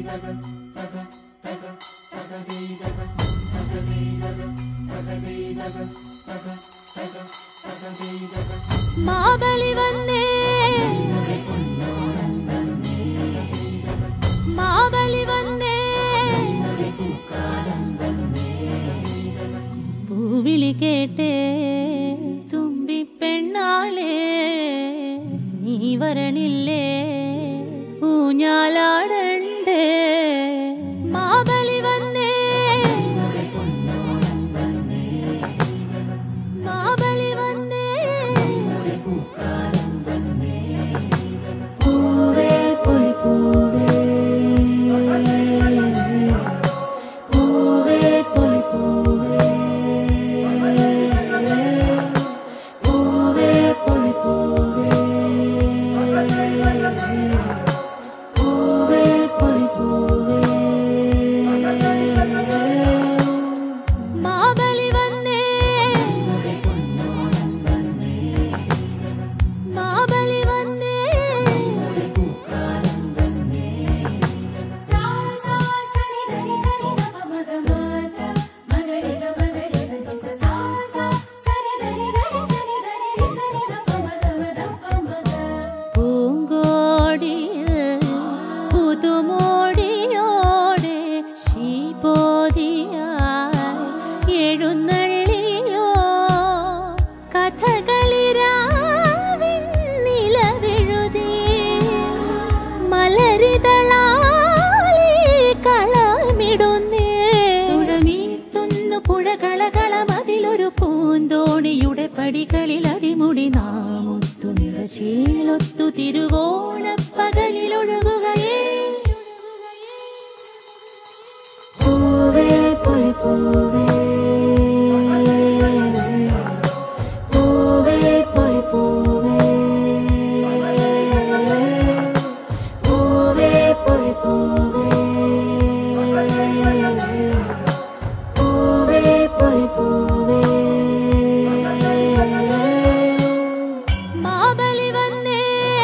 മാബലി വന്നേ മാബലി വന്നേ പൂവിളി കേട്ടേ തുമ്പി പെണ്ണാളേ നീ വരണില്ലേ ഊഞ്ഞാലാടണ്ടേ മാബലി വന്നേ മാബലി വന്നേ പൂവേ പൊലി പൂവേ പൂവേ പൊലി പൂവേ പൂവേ പൊലി പൂവേ പൂവേ പൊലി പൂവേ മാബലി വന്നേ മാബലി വന്നേ സా സാ സനി ധനി സനി ധപ മഗ മാത മഗരി ഗ മഗരി സനി സ സാ സാ സനി ധനി ധനി സനി ധനി നി സനി ധപ മഗ മധപ മഗ പൂങ്കോടിയിൽ പുതുമോടിയോടെ ശീപോതിയായി എഴുന്നള്ളിയോ കഥകളിരാവിൻ നിലവെഴുതി മലരിതളാലി കളമിടുന്നേ തുഴമീട്ടുന്നു പുഴകളകളമതിലൊരു പൂന്തോണിയുടെ പടികളിൽ അടിമുടി നാമൊത്തു നിറചേലൊത്തു തിരുവോണപ്പകലിലൊഴുകുകയേ പൂവേ പൊലി പൂവേ പൂവേ പൊലി പൂവേ പൂവേ പൊലി പൂവേ പൂവേ പൊലി പൂവേ മാബലി വന്നേ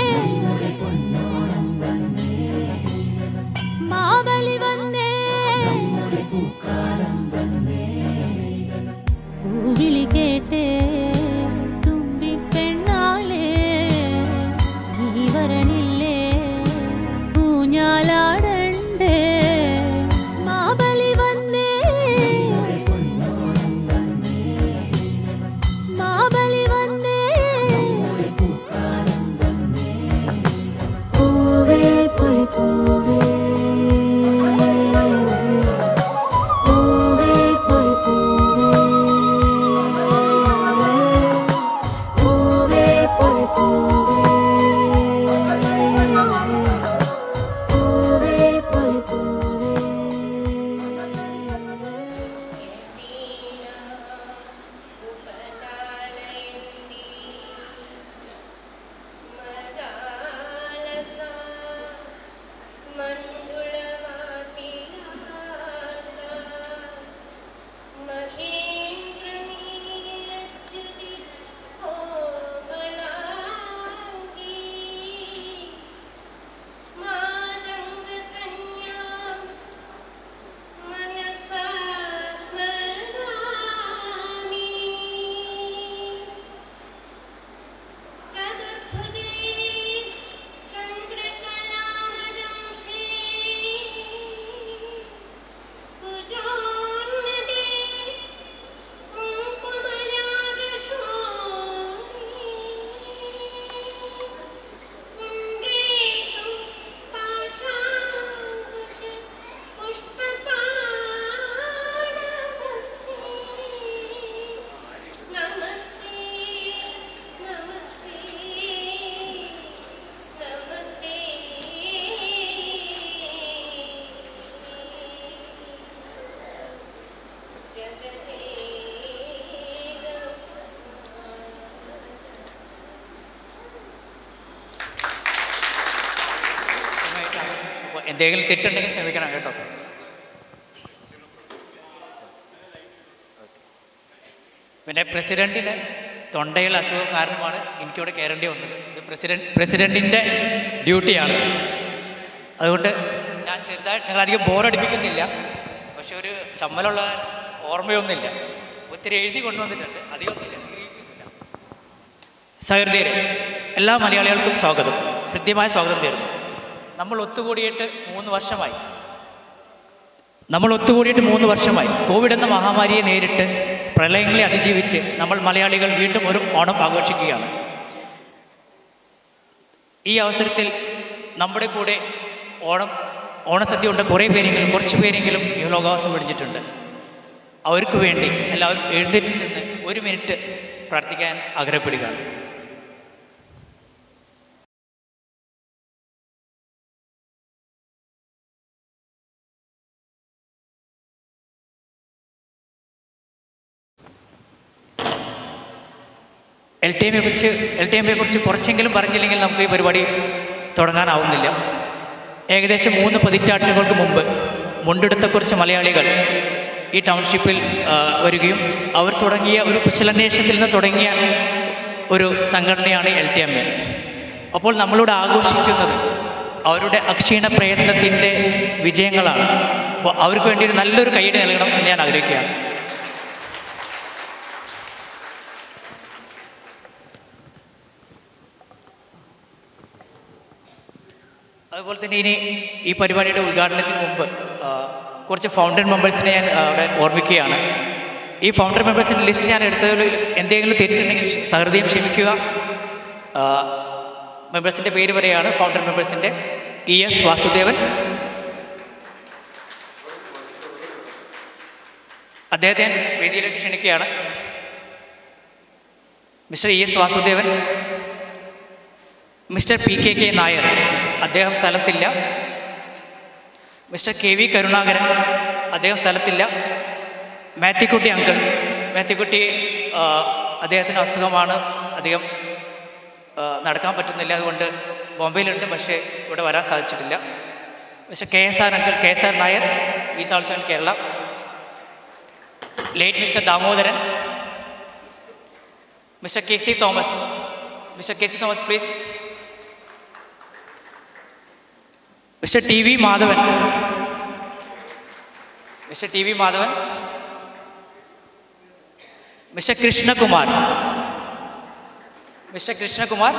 മാബലി വന്നേ പൂവിളി കേട്ടേ തുമ്പി പെണ്ണാളേ നീ വരണില്ലേ ഊഞ്ഞാലാടണ്ടേ മാബലി വന്നേ മാബലി വന്നേ പൂവേ പൊലി പൂവേ പൂവേ പൊലി പൂവേ പൂവേ പൊലി പൂവേ പൂവേ പൊലി പൂവേ മനസാ സ്മരാമി ചതുർഭുജേ ചന്ദ്രകലാവദംസേ ഭുജോന്നതേ കുങ്കുമരാഗശോണി ഇന്ദ്രേഷു പാശാംകുശ പുഷ്പപാണഹസ്തേ നമസ്തേ നമസ്തേ നമസ്തേ അപ്പോൾ എന്തെങ്കിലും തെറ്റുണ്ടെങ്കിൽ ക്ഷമിക്കണം കേട്ടോ പിന്നെ പ്രസിഡന്റിന് തൊണ്ടയിൽ അസുഖം കാരണമാണ് എനിക്കിവിടെ കയറേണ്ടി വന്നത് ഇത് പ്രസിഡന്റ് പ്രസിഡന്റിൻ്റെ ഡ്യൂട്ടിയാണ് അതുകൊണ്ട് ഞാൻ ചെറുതായിട്ട് നിങ്ങൾ അധികം ബോറടിപ്പിക്കുന്നില്ല പക്ഷെ ഒരു ചമ്മലുള്ള ഓർമ്മയൊന്നുമില്ല ഒത്തിരി എഴുതി കൊണ്ടുവന്നിട്ടുണ്ട് അധികമൊന്നുമില്ല നിരീക്ഷിക്കുന്നില്ല സഹൃദയരെ എല്ലാ മലയാളികൾക്കും സ്വാഗതം ഹൃദ്യമായ സ്വാഗതം തരുന്നു നമ്മൾ ഒത്തുകൂടിയിട്ട് മൂന്ന് വർഷമായി നമ്മൾ ഒത്തുകൂടിയിട്ട് മൂന്ന് വർഷമായി കോവിഡ് എന്ന മഹാമാരിയെ നേരിട്ട് പ്രളയങ്ങളെ അതിജീവിച്ച് നമ്മൾ മലയാളികൾ വീണ്ടും ഒരു ഓണം ആഘോഷിക്കുകയാണ് ഈ അവസരത്തിൽ നമ്മുടെ കൂടെ ഓണം ഓണസദ്യ ഉണ്ട് കുറേ പേരെങ്കിലും കുറച്ച് പേരെങ്കിലും ഈ ലോകാവാസം വെടിഞ്ഞിട്ടുണ്ട് അവർക്ക് വേണ്ടി എല്ലാവരും എഴുന്നേറ്റിൽ നിന്ന് ഒരു മിനിറ്റ് പ്രാർത്ഥിക്കാൻ ആഗ്രഹപ്പെടുകയാണ് എൽ ടി എമ്മിനെ കുറിച്ച് എൽ ടി എമ്മിനെ കുറിച്ച് കുറച്ചെങ്കിലും പറഞ്ഞില്ലെങ്കിൽ നമുക്ക് ഈ പരിപാടി തുടങ്ങാനാവുന്നില്ല ഏകദേശം മൂന്ന് പതിറ്റാണ്ടുകൾക്ക് മുമ്പ് മുണ്ടെടുത്ത കുറച്ച് മലയാളികൾ ഈ ടൗൺഷിപ്പിൽ ആ, വരികയും അവർ തുടങ്ങിയ ഒരു കുശലന്വേഷണത്തിൽ നിന്ന് തുടങ്ങിയ ഒരു സംഘടനയാണ് എൽ ടി എം എ അപ്പോൾ നമ്മളിവിടെ ആഘോഷിക്കുന്നത് അവരുടെ അക്ഷീണ പ്രയത്നത്തിൻ്റെ വിജയങ്ങളാണ് അപ്പോൾ അവർക്ക് വേണ്ടി ഒരു നല്ലൊരു കൈയ്യടി നൽകണം എന്ന് ഞാൻ ആഗ്രഹിക്കുകയാണ് അതുപോലെ തന്നെ ഇനി ഈ പരിപാടിയുടെ ഉദ്ഘാടനത്തിന് മുമ്പ് ആ, കുറച്ച് ഫൗണ്ടർ മെമ്പേഴ്സിനെ ഞാൻ ആ, അവിടെ ഓർമ്മിക്കുകയാണ് ഈ ഫൗണ്ടർ മെമ്പേഴ്സിൻ്റെ ലിസ്റ്റ് ഞാൻ എടുത്തതിൽ എന്തെങ്കിലും തെറ്റുണ്ടെങ്കിൽ സഹൃദയം ക്ഷമിക്കുക മെമ്പേഴ്സിൻ്റെ പേര് പറയുകയാണ് ഫൗണ്ടർ മെമ്പേഴ്സിൻ്റെ ഇ എസ് വാസുദേവൻ അദ്ദേഹത്തെ ഞാൻ വേദിയിലേക്ക് ക്ഷണിക്കുകയാണ് mister E S Vasudevan mister P K K Nair അദ്ദേഹം സ്ഥലത്തില്ല മിസ്റ്റർ കെ വി കരുണാകരൻ അദ്ദേഹം സ്ഥലത്തില്ല മാത്യുക്കുട്ടി അങ്കിൾ മാത്യുക്കുട്ടി ആ, അദ്ദേഹത്തിന് അസുഖമാണ് അധികം ആ, നടക്കാൻ പറ്റുന്നില്ല അതുകൊണ്ട് ബോംബെയിലുണ്ട് പക്ഷേ ഇവിടെ വരാൻ സാധിച്ചിട്ടില്ല mister K S R uncle K S R Nair is also in Kerala late mister Damodaran mister K C Thomas mister K C Thomas please mister T V Madhavan mister T V Madhavan mister Krishnakumar mister Krishnakumar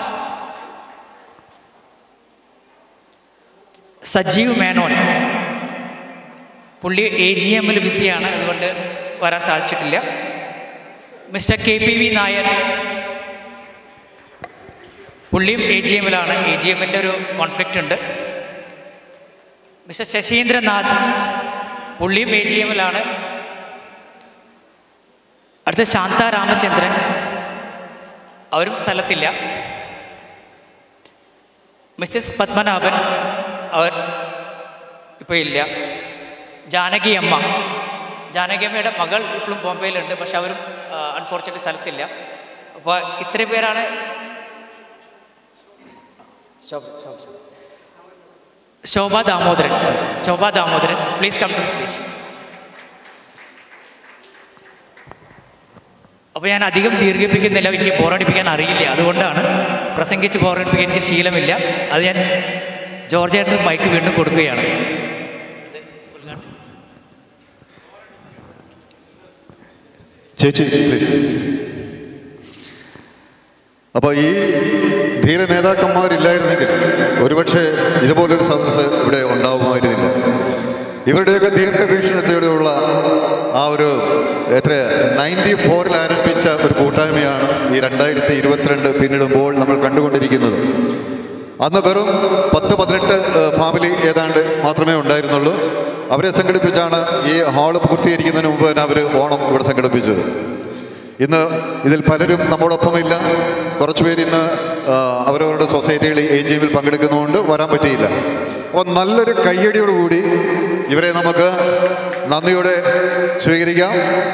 Sajeev Menon പുള്ളി എ ജി എമ്മിൽ ബിസിയാണ് അതുകൊണ്ട് വരാൻ സാധിച്ചിട്ടില്ല mister K P V Nair പുള്ളിയും A G എമ്മിലാണ് A G എമ്മിൻ്റെ ഒരു കോൺഫ്ലിക്റ്റ് ഉണ്ട് മിസ്റ്റർ ശശീന്ദ്രനാഥ് പുള്ളിയും എ ജി എമ്മിലാണ് അടുത്ത ശാന്ത രാമചന്ദ്രൻ അവരും സ്ഥലത്തില്ല മിസ്സസ് പത്മനാഭൻ അവർ ഇപ്പോൾ ഇല്ല ജാനകി അമ്മ ജാനകി അമ്മയുടെ മകൾ ഇപ്പോഴും ബോംബെയിലുണ്ട് പക്ഷെ അവരും അൺഫോർച്ചുനേറ്റ്ലി സ്ഥലത്തില്ല അപ്പോൾ ഇത്രയും പേരാണ് Shobha Shobha Shobha Shobha Damodaran sorry. Shobha Damodaran please come to stage അപ്പോൾ ഞാൻ അധികം ദീർഘിപ്പിക്കുന്നില്ല എനിക്ക് ബോറടിപ്പിക്കാൻ അറിയില്ല അതുകൊണ്ടാണ് പ്രസംഗിച്ച് ബോറടിപ്പിക്കാൻ എനിക്ക് ശീലമില്ല അത് ഞാൻ ജോർജേട്ടന് മൈക്ക് വീണ്ടും കൊടുക്കുകയാണ് ചേച്ചി പ്ലീസ് അപ്പോൾ ഈ ധീര നേതാക്കന്മാരില്ലായിരുന്നെങ്കിൽ ഒരുപക്ഷെ ഇതുപോലൊരു സദസ്സ് ഇവിടെ ഉണ്ടാവുമായിരുന്നില്ല ഇവരുടെയൊക്കെ ദീർഘവീക്ഷണത്തോടെയുള്ള ആ ഒരു എത്ര നയൻറ്റി ഫോറിൽ ആരംഭിച്ച ഒരു കൂട്ടായ്മയാണ് ഈ രണ്ടായിരത്തി ഇരുപത്തിരണ്ട് പിന്നിടുമ്പോൾ നമ്മൾ കണ്ടുകൊണ്ടിരിക്കുന്നത് അന്ന് വെറും പത്ത് പതിനെട്ട് ഏഹ്, ഫാമിലി ഏതാണ്ട് മാത്രമേ ഉണ്ടായിരുന്നുള്ളൂ അവരെ സംഘടിപ്പിച്ചാണ് ഈ ഹാള് പൂർത്തീകരിക്കുന്നതിന് മുമ്പ് തന്നെ അവർ ഓണം ഇവിടെ സംഘടിപ്പിച്ചത് ഇന്ന് ഇതിൽ പലരും നമ്മോടൊപ്പമില്ല കുറച്ചുപേര് ഇന്ന് ആ, അവരവരുടെ സൊസൈറ്റികളിൽ എ ജി എമ്മിൽ പങ്കെടുക്കുന്നതുകൊണ്ട് വരാൻ പറ്റിയില്ല അപ്പോൾ നല്ലൊരു കയ്യടിയോടുകൂടി ഇവരെ നമുക്ക് നന്ദിയോടെ സ്വീകരിക്കാം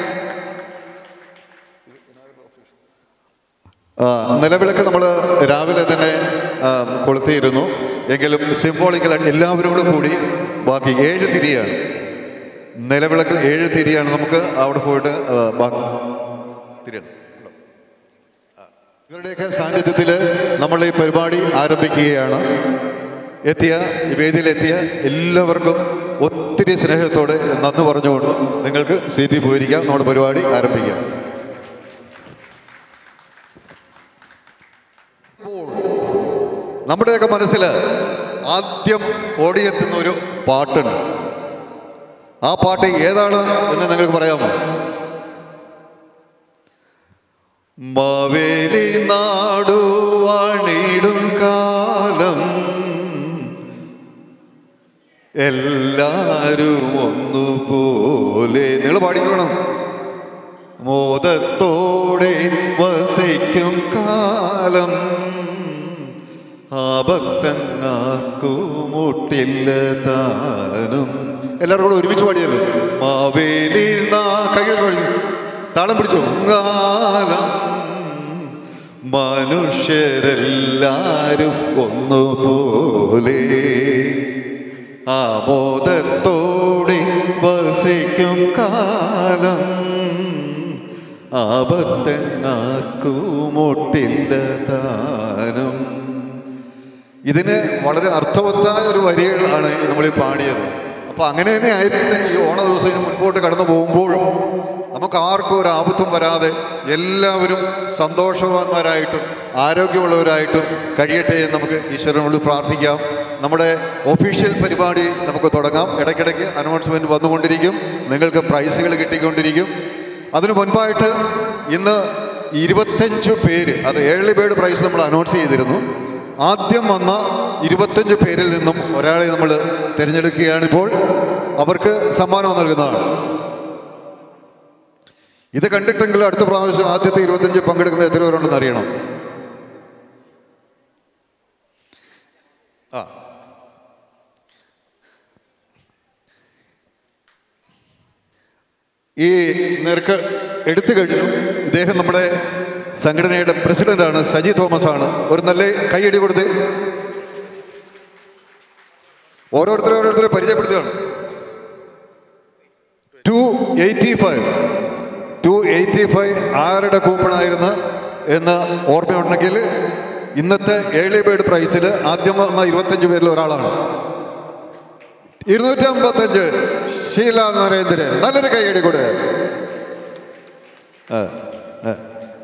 ആ, നിലവിളക്ക് നമ്മൾ രാവിലെ തന്നെ ആ, കൊളുത്തിയിരുന്നു എങ്കിലും സിംബോളിക്കൽ എല്ലാവരും കൂടെ കൂടി ബാക്കി ഏഴ് തിരിയാണ് നിലവിളക്കിൽ ഏഴ് തിരിയാണ് നമുക്ക് അവിടെ പോയിട്ട് ആ, ബാക്കി തിരിയാണ് ആ, ഇവരുടെയൊക്കെ സാന്നിധ്യത്തിൽ നമ്മൾ ഈ പരിപാടി ആരംഭിക്കുകയാണ് എത്തിയ ഈ വേദിയിലെത്തിയ എല്ലാവർക്കും ഒത്തിരി സ്നേഹത്തോടെ നന്ദി പറഞ്ഞുകൊണ്ട് നിങ്ങൾക്ക് സീറ്റിൽ പോയിരിക്കാം നമ്മുടെ പരിപാടി ആരംഭിക്കാം നമ്മുടെയൊക്കെ മനസ്സിൽ ആദ്യം ഓടിയെത്തുന്ന ഒരു പാട്ടുണ്ട് ആ പാട്ട് ഏതാണ് എന്ന് നിങ്ങൾക്ക് പറയാമോ മാവേലി നാടുവാണിടും കാലം എല്ലാരും ഒന്നുപോലെ നിങ്ങൾ പാടിക്കണം മോദത്തോടെ വസിക്കും കാലം ആപത്തങ്ങാർക്കുമുട്ടില്ല താനും എല്ലാവരും കൂടെ ഒരുമിച്ച് പാടിയല്ലോ മാവേലി നാ കൈകൾ പാടി താളം പിടിച്ചോ കാലം മനുഷ്യരെല്ലാരും ഒന്നുപോലെ ആമോദത്തോടെ വസിക്കും കാലം ആപത്തങ്ങാർക്കുമൊട്ടില്ല താനും ഇതിന് വളരെ അർത്ഥവത്തായ ഒരു വരികളാണ് നമ്മൾ ഈ പാടിയത് അപ്പൊ അങ്ങനെ തന്നെ ആയിരിക്കും ഈ ഓണ ദിവസം ഇനി മുൻപോട്ട് കടന്നു പോകുമ്പോഴും നമുക്ക് ആർക്കും ഒരു ആപത്തും വരാതെ എല്ലാവരും സന്തോഷവാന്മാരായിട്ടും ആരോഗ്യമുള്ളവരായിട്ടും കഴിയട്ടെ എന്ന് നമുക്ക് ഈശ്വരനോട് പ്രാർത്ഥിക്കാം നമ്മുടെ ഒഫീഷ്യൽ പരിപാടി നമുക്ക് തുടങ്ങാം ഇടയ്ക്കിടയ്ക്ക് അനൗൺസ്മെന്റ് വന്നുകൊണ്ടിരിക്കും നിങ്ങൾക്ക് പ്രൈസുകൾ കിട്ടിക്കൊണ്ടിരിക്കും അതിനു മുൻപായിട്ട് ഇന്ന് ഇരുപത്തഞ്ച് പേര് അത് ഏർലി ബേർഡ് പ്രൈസ് നമ്മൾ അനൗൺസ് ചെയ്തിരുന്നു ആദ്യം വന്ന ഇരുപത്തഞ്ച് പേരിൽ നിന്നും ഒരാളെ നമ്മൾ തിരഞ്ഞെടുക്കുകയാണിപ്പോൾ അവർക്ക് സമ്മാനം നൽകുന്നതാണ് ഇത് കണ്ടിട്ടെങ്കിലും അടുത്ത പ്രാവശ്യം ആദ്യത്തെ ഇരുപത്തഞ്ച് പങ്കെടുക്കുന്ന എത്ര പേരുണ്ടെന്ന് അറിയണം ആ ഈ നിരക്ക് എടുത്തു കഴിഞ്ഞു ഇദ്ദേഹം നമ്മുടെ സംഘടനയുടെ പ്രസിഡന്റാണ് സജി തോമസ് ആണ് ഒരു നല്ല കൈയടി കൊടുത്ത് ഓരോരുത്തരും ഓരോരുത്തരെ പരിചയപ്പെടുത്തുകയാണ് two eighty five two eighty five ആരുടെ കൂപ്പണായിരുന്നു എന്ന് ഓർമ്മയുണ്ടെങ്കിൽ ഇന്നത്തെ ഏർലി ബേർഡ് പ്രൈസിൽ ആദ്യം വന്ന ഇരുപത്തഞ്ച് പേരിൽ ഒരാളാണ് ഇരുന്നൂറ്റി അമ്പത്തഞ്ച് ഷീല നരേന്ദ്രൻ നല്ലൊരു കൈയടി കൂടെ ആ, ആ.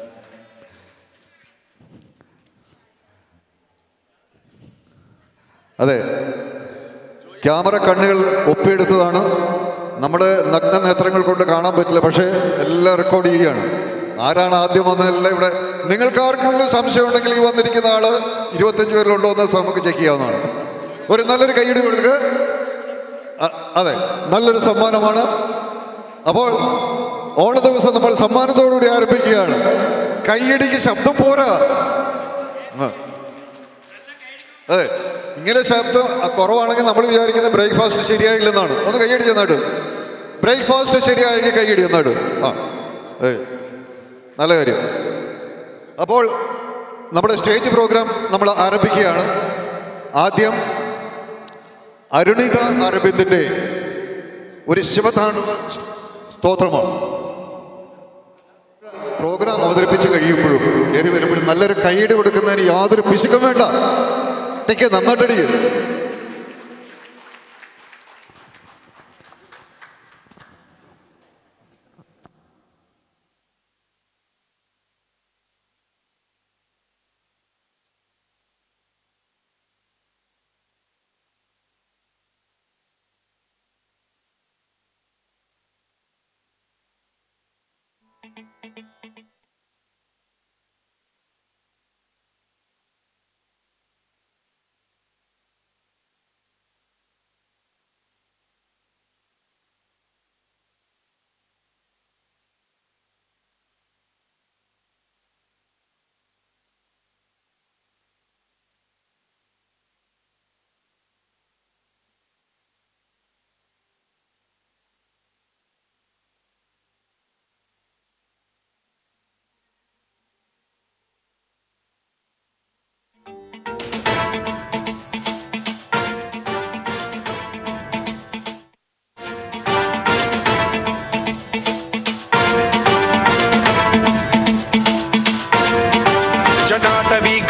അതെ ക്യാമറ കണ്ണുകൾ ഒപ്പിയെടുത്തതാണ് നമ്മുടെ നഗ്ന നേത്രങ്ങൾ കൊണ്ട് കാണാൻ പറ്റില്ല പക്ഷേ എല്ലാം റെക്കോർഡ് ചെയ്യുകയാണ് ആരാണ് ആദ്യം വന്നതെല്ലാം ഇവിടെ നിങ്ങൾക്ക് ആർക്കെങ്കിലും സംശയം ഉണ്ടെങ്കിൽ ഈ വന്നിരിക്കുന്ന ആള് ഇരുപത്തഞ്ച് പേരിലുണ്ടോ എന്ന് നമുക്ക് ചെക്ക് ചെയ്യാവുന്നതാണ് ഒരു നല്ലൊരു കൈയടി കൊടുക്കുക അ- അതെ നല്ലൊരു സമ്മാനമാണ് അപ്പോൾ ഓണ ദിവസം നമ്മൾ സമ്മാനത്തോടുകൂടി ആരംഭിക്കുകയാണ് കൈയടിക്ക് ശബ്ദം പോരാ ആ. അതെ ഇങ്ങനെ ശബ്ദം കുറവാണെങ്കിൽ നമ്മൾ വിചാരിക്കുന്നത് ബ്രേക്ക്ഫാസ്റ്റ് ശരിയായില്ലെന്നാണ് ഒന്ന് കൈയടി ചെന്നാട്ട് ബ്രേക്ക്ഫാസ്റ്റ് ശരിയായെങ്കിൽ കൈയടി ചെന്നാട്ട് ആ അതെ നല്ല കാര്യം അപ്പോൾ നമ്മുടെ സ്റ്റേജ് പ്രോഗ്രാം നമ്മൾ ആരംഭിക്കുകയാണ് ആദ്യം അരുണിത അരവിന്ദിന്റെ ഒരു ശിവതാണ്ഡവ സ്തോത്രമാണ് പ്രോഗ്രാം അവതരിപ്പിച്ച് കഴിയുമ്പോഴും കയറി വരുമ്പോഴും നല്ലൊരു കൈയ്യടി കൊടുക്കുന്നതിന് യാതൊരു പിശുക്കും വേണ്ട ഇടയ്ക്ക് നന്നായിട്ടടിക്കും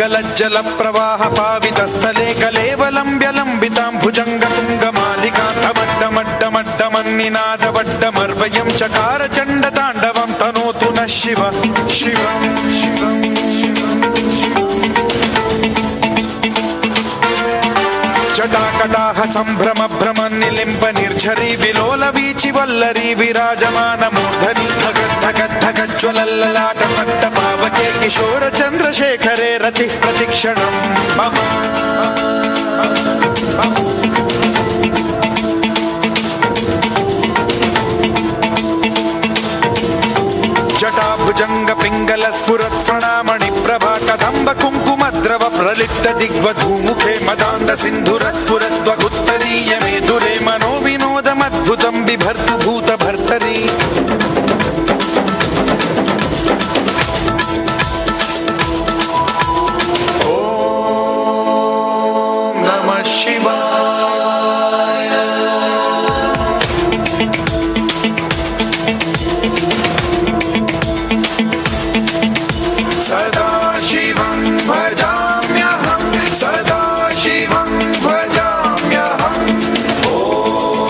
जलज्जल प्रवाह पावितस्थले कलेवलम्ब्य लम्बितां भुजङ्गतुङ्गमालिकान्तमड्डमड्डमड्डमन्निनादवड्डमर्वयं चकार चण्डताण्डवं तनोतु नः शिव शिवं शिवं जटाकटाह सम्भ्रम भ्रम निलिम्ब निर्झरी विलोल वीचि वल्लरी विराजमान मूर्धनि धगत् धगत् धगज्ज्वलल्ललाट पट्ट पावके किशोर चन्द्रशेखरे रति प्रतिक्षणं मम जटाभुजङ्ग पिङ्गल स्फुरत् प्रणामणि प्रभा कदम्ब कुङ्कुमद्रव प्रलिप्त दिग्वधूमुखे मदान्द सिन्धुर स्फुरद्वगुत्तरीय मेधुरे मनो विनोदमद्भुतं बिभर्तु भूत भर्तरी ॐ नमः शिवाय सदा शिवं भजाम्यहं सदा शिवं भजाम्यहम्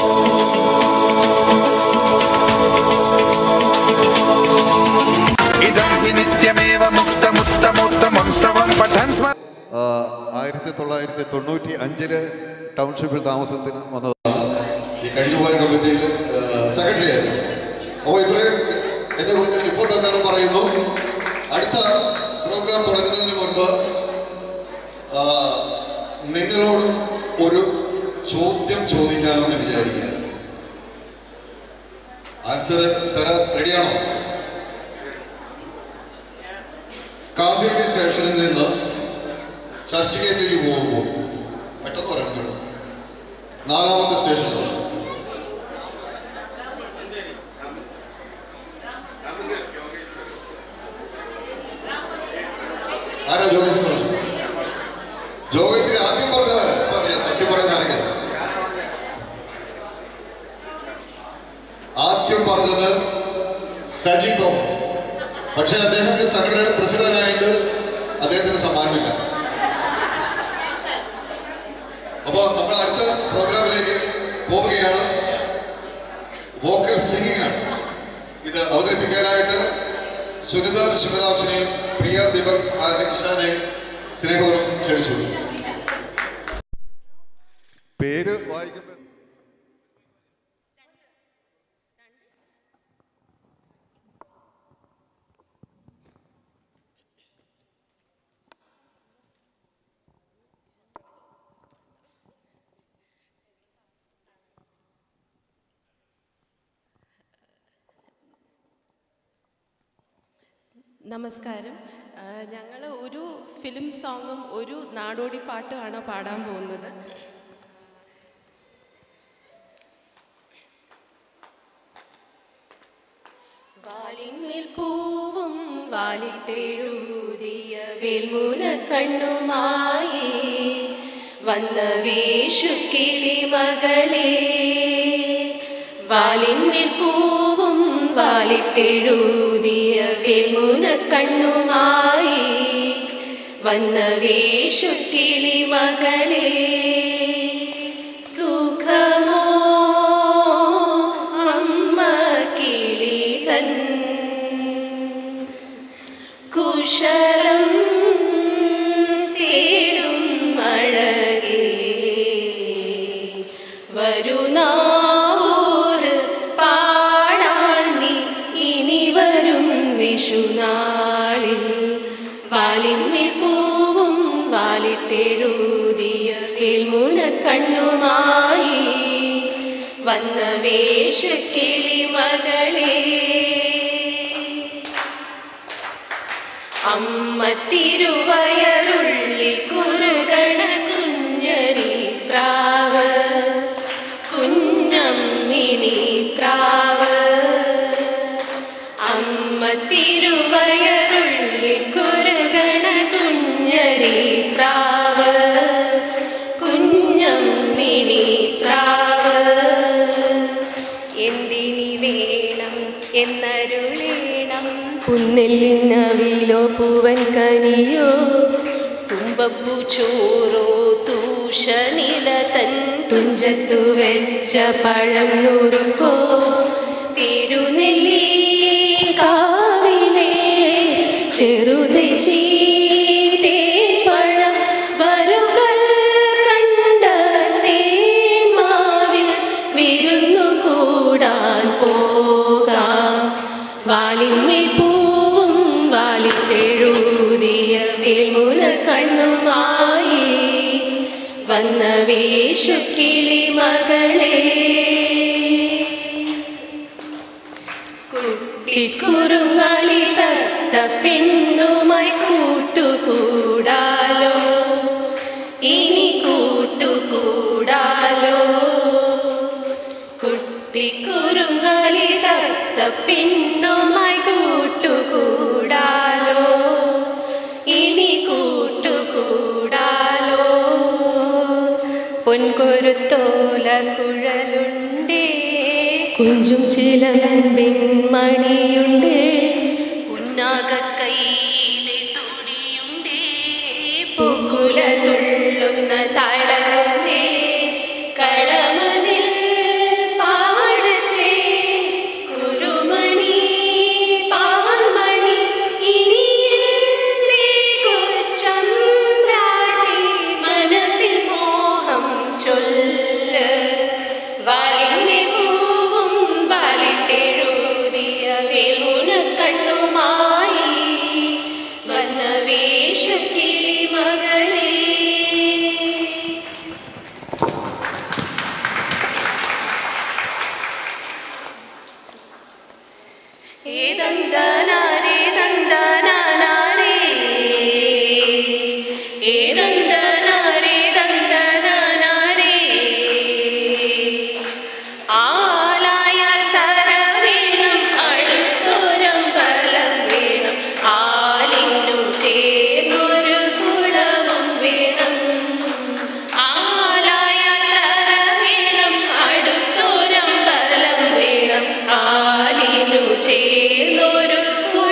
इदं हि नित्यमेव मुक्तमुत्तमोत्तमं स्तवं पठन् स्म ആ, ആയിരത്തി തൊള്ളായിരത്തി തൊണ്ണൂറ്റി അഞ്ചില് ടൗൺഷിപ്പിൽ താമസത്തിന് വന്നതാണ് ഈ കഴിഞ്ഞുപോയ കമ്മിറ്റിയിൽ സെക്രട്ടറി ആയിരുന്നു അപ്പോൾ ഇത്രയും എന്നെ കുറിച്ച് ഞാൻ ഇപ്പോൾ തൽക്കാലം പറയുന്നു അടുത്ത പ്രോഗ്രാം തുടങ്ങുന്നതിന് മുൻപ് ആ, നിങ്ങളോട് ഒരു ചോദ്യം ചോദിക്കാമെന്ന് വിചാരിക്കുകയാണ് ആൻസർ തരാൻ റെഡിയാണോ കാന്തിവണ്ടി സ്റ്റേഷനിൽ നിന്ന് ചർച്ച് ഗേറ്റിലേക്ക് പോകുമ്പോൾ പെട്ടെന്ന് പറയണം കേട്ടോ നാലാമത്തെ സ്റ്റേഷനിലാണ് ആരാ ജോഗേശ്വരി പറഞ്ഞത് ജോഗേശ്വരി ആദ്യം പറഞ്ഞതാരാ ഇപ്പൊ അറിയാം സത്യം പറയാൻ അറിയാം ആദ്യം പറഞ്ഞത് സജി തോമസ് പക്ഷേ അദ്ദേഹത്തിന് സംഘടനയുടെ പ്രസിഡന്റ് ആയിട്ട് അദ്ദേഹത്തിന് സമ്മാനമില്ല അപ്പോൾ നമ്മൾ അടുത്ത പ്രോഗ്രാമിലേക്ക് പോവുകയാണ് വോക്കൽ സിംഗിങ് ആണ് ഇത് അവതരിപ്പിക്കാനായിട്ട് സുനിത ശിവദാസിനെയും പ്രിയ ദീപക് കിഷാനെയും സ്നേഹപൂർവ്വം ക്ഷണിച്ചു പേര് വായിക്കുമ്പോൾ നമസ്കാരം ഞങ്ങൾ ഒരു ഫിലിം സോങ്ങും ഒരു നാടോടി പാട്ടുമാണ് പാടാൻ പോകുന്നത് വാലിന്മേൽ പൂവും വാലിട്ടെഴുതിയ വേൽമൂന കണ്ണുമായി വന്ന വേഷു കിളിമകളെ വാലിന്മേൽ പൂവും വാലിട്ടെഴുതിയ വേൽമൂന കണ്ണുമായി വന്ന വേഷു കിളിമകളെ സുഖമോ അമ്മ കിളി തൻ കുശലം തേടും അഴകേ വരുന്നാവൂര് പാടാൻ നീ ഇനി വരും വിഷുനാളിൽ വാലിന്മേൽ പൂവും വാലിട്ടെഴുതിയ വേൽമുന കണ്ണുമായി വന്ന വേഷക്കിളി മകളേ അമ്മ തിരുവയറുള്ളിൽ കുറുകണ കുഞ്ഞരി പ്രാവ് കുഞ്ഞമ്മിണി പ്രാവ് അമ്മ തിരുവയറുള്ളിൽ കുറുകണ കുഞ്ഞരി പ്രാവ് കുഞ്ഞമ്മിണി പ്രാവ് എന്തിനി വേണം എന്നരുളേണം പുന്നെല്ലിന്നവിലോ പൂവൻ കനിയോ തുമ്പപ്പൂ ചോറോ തൂഷനില തൻ തുഞ്ചത്തു വെച്ച പഴം നുറുക്കോ തിരുനെല്ലി കാവിലെ ചെറുതെച്ചി തേൻപഴം വരുകൾ കണ്ട തേന്മാവിൽ വിരുന്നു കൂടാൻ പോകാം വാലിന്മേൽ പൂവും വാലിത്തെഴുതിയ വേൽമുന കണ്ണുമായി വന്ന വേഷുക്കിളി മകളെ കുട്ടിക്കുറുങ്ങാലി തത്ത പെണ്ണുമായി കൂട്ടുകൂടാലോ ഇനി കൂട്ടുകൂടാലോ കുട്ടിക്കുറുങ്ങാലി തത്ത പെണ്ണുമായി കൂട്ടുകൂടാലോ ഇനി കൂട്ടുകൂടാലോ പൊൻകൊരുത്തോല കുഴലുണ്ടേ കുഞ്ചും ചിലമ്പിൻ മണിയുണ്ടേ ഉന്നാക കയ്യിലെ തുടിയുണ്ടേ പൂക്കുല തുള്ളുന്ന തളമേ കളമതിൽ പാടത്തെ കുരുമണി പാൽമണി ഇനിയെന്തേ കൊച്ചമ്പ്രാട്ടി മനസ്സിൽ മോഹം ചൊല്ല് വാലിന്റെ പൂവും വാലിട്ടെഴുതിയ വേലുന കണ്ണുമായി വന്ന വേഷക്കിളി മകളേ ഏതന്തനാരേ തന്തനാനാരേ ഏതന്തനാരേ തന്തനാനാരേ ആലായാൽ തര വേണം അടുത്തൊരം ബലം വേണം ആലിനു ചേർന്നൊരു കുളവും വേണം ആലായാൽ തര വേണം അടുത്തൊരം ബലം വേണം ആലിനു ചേർന്നൊരു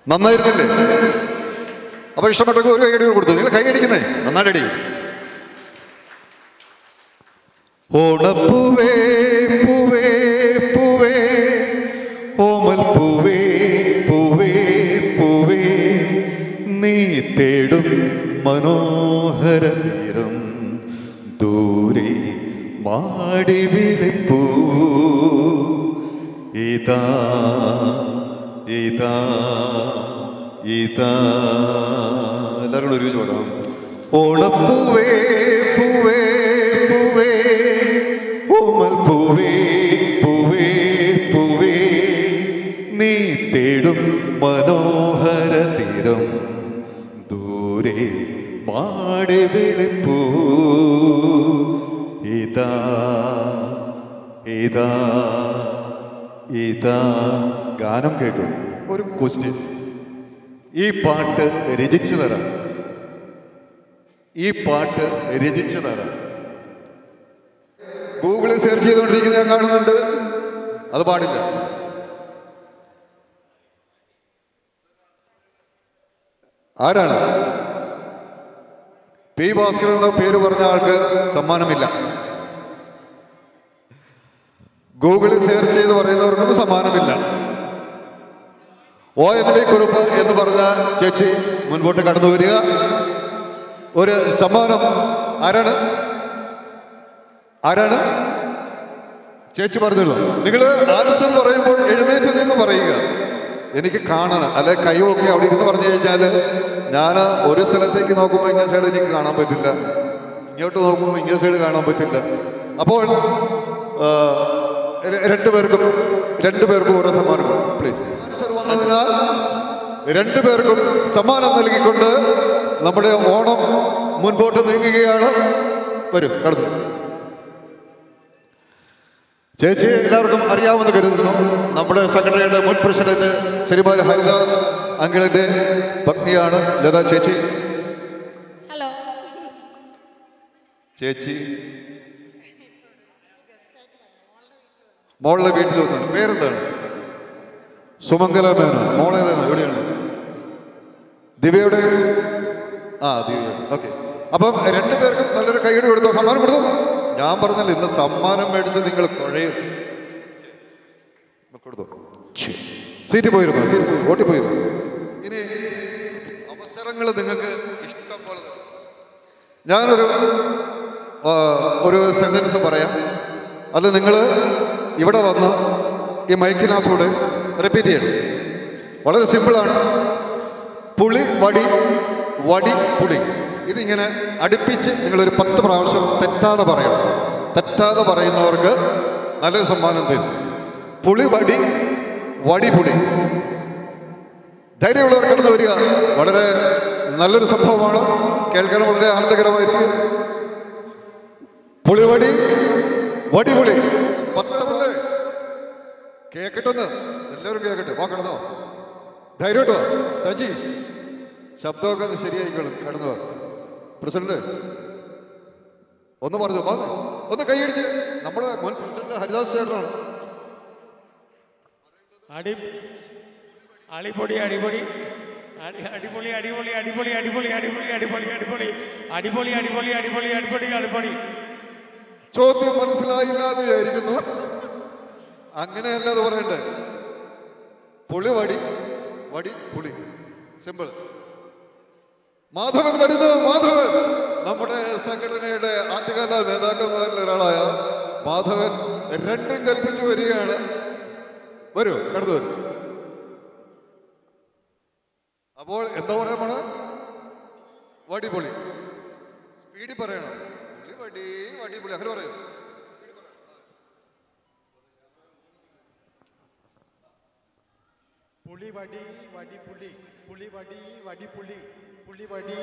നന്നായിരുന്നില്ലേ അപ്പൊ ഇഷ്ടപ്പെട്ടെങ്കിൽ ഒരു കൈയടി കൊടുത്തു നിങ്ങൾ കൈയടിക്കുന്നേ നന്നായിട്ടടി ഓണപ്പൂവേ പൂവേ പൂവേ ഓമൽ പൂവേ പൂവേ പൂവേ നീ തേടും മനോഹര തീരം ദൂരെ മാടി വിളിപ്പൂ ഇതാ ഇതാ ഇതാ എല്ലാവരും കൂടെ ഒരുമിച്ച് പാടാം ഓണപ്പൂവേ പൂവേ പൂവേ ഓമൽ പൂവേ പൂവേ പൂവേ നീ തേടും മനോഹര തീരം ദൂരെ മാടി വിളിപ്പൂ ഇതാ ഇതാ ഇതാ ഗാനം കേട്ടു ഒരു ക്വസ്റ്റ്യൻ ഈ പാട്ട് രചിച്ചു തരാം ഈ പാട്ട് രചിച്ചു തരാം ഗൂഗിളിൽ സെർച്ച് ചെയ്തുകൊണ്ടിരിക്കുന്നത് ഞാൻ കാണുന്നുണ്ട് അത് പാടില്ല ആരാണ് പി ഭാസ്കരൻ എന്ന പേര് പറഞ്ഞ ആൾക്ക് സമ്മാനമില്ല ഗൂഗിളിൽ സെർച്ച് ചെയ്ത് പറയുന്നവർക്കും സമ്മാനമില്ല ഒ എൻ വി കുറുപ്പ് എന്ന് പറഞ്ഞ ചേച്ചി മുൻപോട്ട് കടന്നു വരിക ഒരു സമ്മാനം ആരാണ് ആരാണ് ചേച്ചി പറഞ്ഞല്ലോ നിങ്ങൾ ആൻസർ പറയുമ്പോൾ എഴുന്നേറ്റ് നിന്ന് പറയുക എനിക്ക് കാണണം അല്ലെ കൈയൊക്കെ അവിടെ ഇരുന്ന് പറഞ്ഞു കഴിഞ്ഞാൽ ഞാൻ ഒരു സ്ഥലത്തേക്ക് നോക്കുമ്പോൾ ഇങ്ങനെ സൈഡ് എനിക്ക് കാണാൻ പറ്റില്ല ഇങ്ങോട്ട് നോക്കുമ്പോൾ ഇങ്ങനെ സൈഡ് കാണാൻ പറ്റില്ല അപ്പോൾ ആ, ര- രണ്ടു പേർക്കും രണ്ടു പേർക്കും ഓരോ സമ്മാനം പ്ലീസ് ആൻസർ വന്നതിനാൽ രണ്ടു പേർക്കും സമ്മാനം നൽകിക്കൊണ്ട് നമ്മുടെ ഓണം മുൻപോട്ട് നീങ്ങുകയാണ് വരും കടന്നു ചേച്ചി എല്ലാവർക്കും അറിയാമെന്ന് കരുതുന്നു നമ്മുടെ സംഘടനയുടെ മുൻ പ്രസിഡന്റ് ശ്രീമാൻ ഹരിദാസ് അങ്കിളിന്റെ പത്നിയാണ് ലത ചേച്ചി ഹലോ ചേച്ചി മോളുടെ വീട്ടിൽ വന്നു പേരെന്താണ് സുമംഗല മേനോ മോളേതാണ് എവിടെയാണ് ദിവ്യയുടെ ആ ദിവ്യ ഓക്കെ അപ്പം രണ്ടുപേർക്കും നല്ലൊരു കൈയ്യടി കൊടുത്തോ സമ്മാനം കൊടുത്തോ ഞാൻ പറഞ്ഞല്ലോ ഇന്ന് സമ്മാനം മേടിച്ച് നിങ്ങൾ കുഴയും കൊടുത്തോ സീറ്റ് പോയിരുന്നു സീറ്റ് പോയി ഓട്ടി പോയിരുന്നു ഇനി അവസരങ്ങൾ നിങ്ങൾക്ക് ഇഷ്ടം പോലെ തരും. ഞാനൊരു ആ, ഒരു സെന്റൻസ് പറയാം അത് നിങ്ങൾ ഇവിടെ വന്ന് ഈ മൈക്കിനകത്തൂടെ റിപ്പീറ്റ് ചെയ്യണം വളരെ സിമ്പിളാണ് പുളി വടി വടി പുളി ഇതിങ്ങനെ അടുപ്പിച്ച് നിങ്ങളൊരു പത്ത് പ്രാവശ്യം തെറ്റാതെ പറയണം തെറ്റാതെ പറയുന്നവർക്ക് നല്ലൊരു സമ്മാനം തരും പുളി വടി വടി പുളി ധൈര്യമുള്ളവർ കടന്നു വരിക വളരെ നല്ലൊരു സംഭവമാണ് കേൾക്കാൻ വളരെ ആനന്ദകരമായിരിക്കും പുളിവടി വടിപുളി പത്തമല്ലേ കേക്കട്ടെന്ന് എല്ലാവരും കേക്കട്ടെ വാ കടന്നോ ധൈര്യട്ടോ സജി ശബ്ദമൊക്കെ ഒന്ന് ശരിയായിക്കോളും കടന്നു വാ പ്രസിഡന്റ് ഒന്ന് പറഞ്ഞു വാ ഒന്ന് കൈയടിച്ച് നമ്മുടെ മുൻ പ്രസിഡന്റ് ഹരിദാസ് ചേട്ടനാണ് അടി അടിപൊളി അടിപൊളി അടി അടിപൊളി അടിപൊളി അടിപൊളി അടിപൊളി അടിപൊളി അടിപൊളി അടിപൊളി അടിപൊളി അടിപൊളി അടിപൊളി അടിപൊളി അടിപൊളി ചോദ്യം മനസ്സിലായില്ല എന്ന് വിചാരിക്കുന്നു അങ്ങനെയല്ല അത് പറയണ്ടേ പുളി വടി വടി പുളി സിമ്പിൾ മാധവൻ വരുന്നു മാധവൻ നമ്മുടെ സംഘടനയുടെ ആദ്യകാല നേതാക്കന്മാരിൽ ഒരാളായ മാധവൻ രണ്ടും കൽപ്പിച്ചു വരികയാണ് വരൂ കടന്നു വരൂ അപ്പോൾ എന്താ പറയാൻ പോണ വടി പൊളി സ്പീഡിൽ പറയണം പുളി വടി വടി പുളി അങ്ങനെ പറയും പുളി വടി വടി പുളി പുളി വടി വടി പുളി പുളി വടി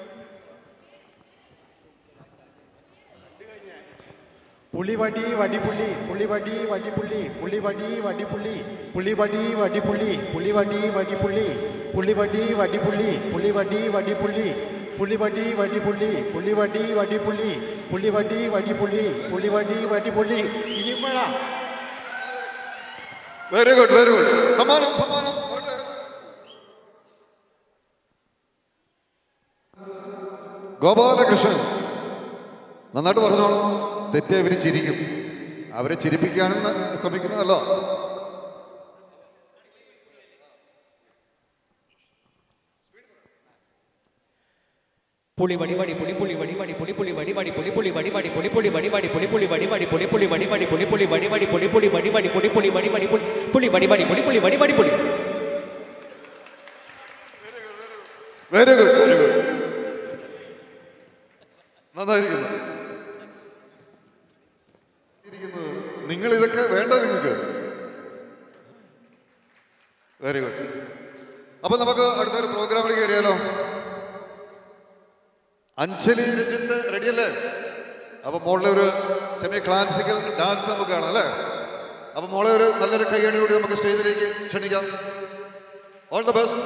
പുളിവടി വടിപുള്ളി പുളിവടി വടിപുള്ളി പുളിവടി വടിപുള്ളി പുളിവടി വടിപുള്ളി പുളിവടി വടിപുള്ളി പുളിവടി വടിപുള്ളി പുളിവടി വടിപുള്ളി പുളിവടി വടിപുള്ളി പുളിവടി വടിപുള്ളി പുളിവടി വടിപുള്ളി പുളിവടി വടിപുള്ളി ഇനിമഴ വെരി ഗുഡ് വെരി ഗുഡ് സമ്മാനം സമ്മാനം വരട്ടെ. ഗോപാലകൃഷ്ണൻ നന്നായിട്ട് പറഞ്ഞോളൂ തെറ്റേ ഇവർ ചിരിക്കും അവരെ ചിരിപ്പിക്കാനെന്ന് ശ്രമിക്കുന്നതല്ലോ പുളി വടി വടി പുളി പുളി വടി വടി പുളി പുളി വടി വടി പുളി പുളി വടി വടി പുളി പുളി വടി വടി പുളി പുളി വടി വടി പുളി പുളി വടി വടി പുളി പുളി വടി വടി പുളി പുളി വടി വടി പുളി പുളി വടി വടി പുളി പുളി വടി വടി പുളി പുളി വടി വടി പുളി വെരി ഗുഡ് വെരി ഗുഡ് നന്നായിരിക്കുന്നു ഇരിക്കുന്നത്. നിങ്ങൾ ഇതൊക്കെ വേണ്ട നിങ്ങൾക്ക് വെരി ഗുഡ് അപ്പൊ നമുക്ക് അടുത്തൊരു പ്രോഗ്രാമിലേക്ക് കയറിയാലോ അഞ്ജലി രഞ്ജിത്ത് റെഡിയല്ലേ അപ്പൊ മോളിലെ ഒരു സെമി ക്ലാസിക്കൽ ഡാൻസ് നമുക്ക് കാണാം അല്ലേ അപ്പൊ മോളെ ഒരു നല്ലൊരു കൈയടിയോടെ നമുക്ക് സ്റ്റേജിലേക്ക് ക്ഷണിക്കാം ഓൾ ദ ബെസ്റ്റ്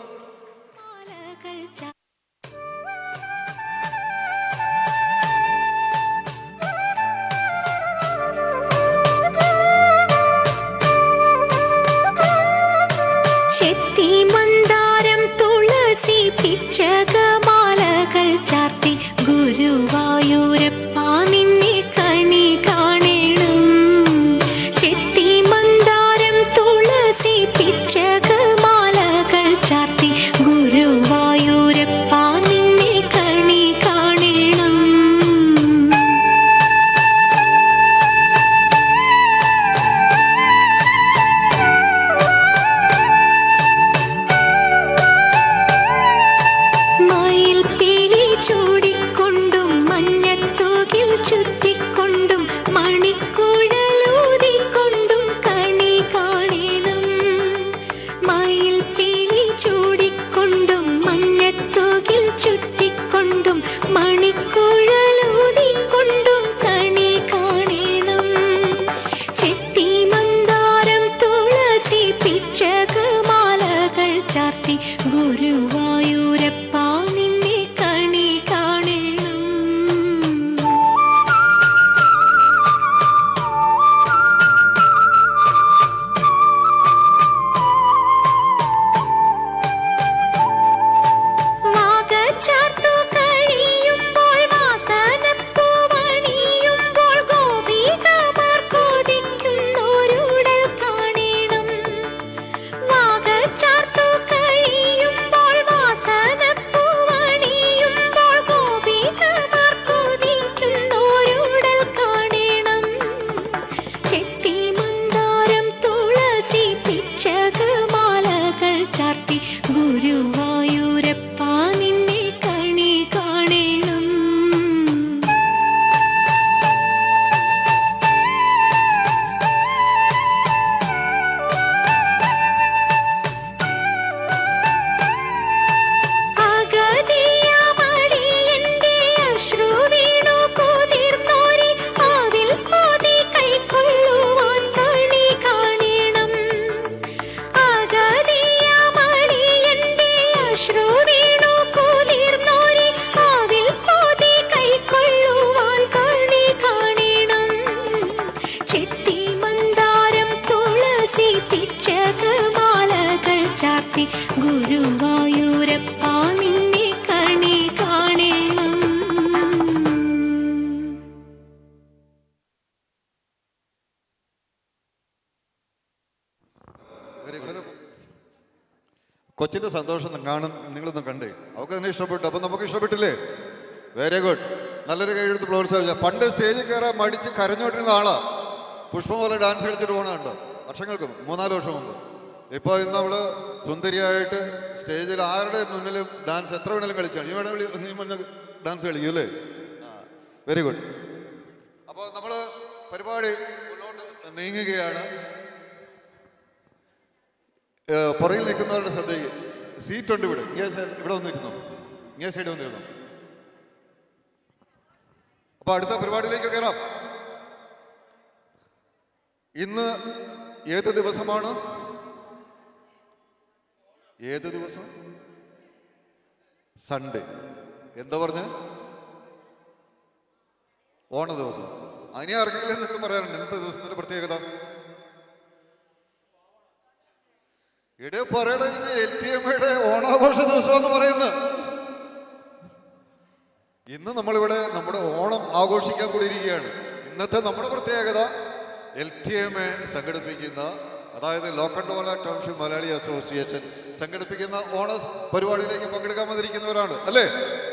ചെത്തി മന്ദാരം തുളസി പിച്ചകമാലകൾ ചാർത്തി ഗുരുവായൂരപ്പ നിന്നെ കണി കാണണം ചെത്തി മന്ദാരം തുളസി പിച്ചകമാലകൾ ചാർത്തി ഗുരുവായൂരപ്പ നിന്നെ കണി കാണണം മയിൽ പീലി ചൂടിക്കൊണ്ടും മഞ്ഞത്തൂകിൽ ചുറ്റിക്കൊണ്ടും മണിക്കുഴലൂതിക്കൊണ്ടും കണി കാണണം മയിൽ പീലി ചൂടിക്കൊണ്ടും മഞ്ഞത്തൂകിൽ ചുറ്റിക്കൊണ്ടും മണിക്കുഴലൂതിക്കൊണ്ടും കണി കാണണം ചെത്തി മന്ദാരം തുളസി പിച്ചകമാലകൾ ചാർത്തി ഗുരുവായൂരപ്പ നിന്നെ കണി കാണണം വാഗച്ചാർത്തു കഴിയുമ്പോൾ വാസനപ്പൂവണിയുമ്പോൾ ഗോപികമാർ കൊതിക്കുന്നോരുടൽ കാണണം വാഗച്ചാർത്തു കഴിയുമ്പോൾ വാസനപ്പൂവണിയുമ്പോൾ ഗോപികമാർ കൊതിക്കുന്നോരുടൽ കാണണം ചെത്തി മന്ദാരം തുളസി പിച്ചകമാലകൾ ചാർത്തി ഗുരുവായൂരപ്പ നിന്നെ കണി കാണണം അഗതിയാമടിയന്റെ അശ്രു വീണു കുതിർന്നോരി ആവിൽ കോതി കൈക്കൊള്ളുവാൻ കണി കാണണം അഗതിയാമടിയന്റെ അശ്രു വീണു കുതിർന്നോരി ആവിൽ കോതി കൈക്കൊള്ളുവാൻ കണി കാണണം ചെത്തി മന്ദാരം തുളസി പിച്ചകമാലകൾ ചാർത്തി ഗുരുവായൂരപ്പ നിന്നെ കണി കാണണം കൊച്ചിന്റെ സന്തോഷം കാണും നിങ്ങളൊന്ന് കണ്ടേ അവർക്ക് തന്നെ ഇഷ്ടപ്പെട്ടു അപ്പൊ നമുക്ക് ഇഷ്ടപ്പെട്ടില്ലേ വെരി ഗുഡ് നല്ലൊരു കൈയെടുത്ത് പ്രോത്സാഹിച്ച പണ്ട് സ്റ്റേജിൽ കയറാൻ മടിച്ച് കരഞ്ഞോണ്ടിരുന്ന ആളാ പുഷ്പം പോലെ ഡാൻസ് കളിച്ചിട്ട് പോകണുണ്ട് വർഷങ്ങൾക്ക് മുമ്പ്, മൂന്നാല് വർഷം മുമ്പ് ഇപ്പോൾ ഇന്ന് നമ്മള് സുന്ദരിയായിട്ട് സ്റ്റേജിൽ ആരുടെ മുന്നിലും ഡാൻസ് എത്ര വേണേലും കളിച്ചാണ് ഈ വേണേ നീ മുന്നിൽ ഡാൻസ് കളിക്കും അല്ലേ വെരി ഗുഡ് അപ്പോൾ നമ്മൾ പരിപാടി മുന്നോട്ട് നീങ്ങുകയാണ് ഏഹ് പുറകിൽ നിൽക്കുന്നവരുടെ ശ്രദ്ധയ്ക്ക് സീറ്റ് ഉണ്ട് ഇവിടെ ഇങ്ങേ സൈഡ് ഇവിടെ വന്നിരുന്നു ഇങ്ങേ സൈഡ് വന്നിരുന്നു അപ്പൊ അടുത്ത പരിപാടിയിലേക്ക് കയറാം ഇന്ന് ഏത് ദിവസമാണ് ഏത് ദിവസം സൺഡേ എന്താ പറഞ്ഞ ഓണ ദിവസം അതിനെ അറിഞ്ഞില്ല എന്നൊക്കെ പറയാറുണ്ട് ഇന്നത്തെ ദിവസത്തിന്റെ പ്രത്യേകത ഇവിടെ പറയണ ഇന്ന് എൽ ടി എമ്മയുടെ ഓണാഘോഷ ദിവസം എന്ന് പറയുന്നത് ഇന്ന് നമ്മളിവിടെ നമ്മുടെ ഓണം ആഘോഷിക്കാൻ കൂടി ഇരിക്കുകയാണ് ഇന്നത്തെ നമ്മുടെ പ്രത്യേകത എൽ ടി എം എ സംഘടിപ്പിക്കുന്ന അതായത് ലോക്കണ്ടോല ടൗൺഷിപ്പ് മലയാളി അസോസിയേഷൻ സംഘടിപ്പിക്കുന്ന ഓണ പരിപാടിയിലേക്ക് പങ്കെടുക്കാൻ വന്നിരിക്കുന്നവരാണ് അല്ലേ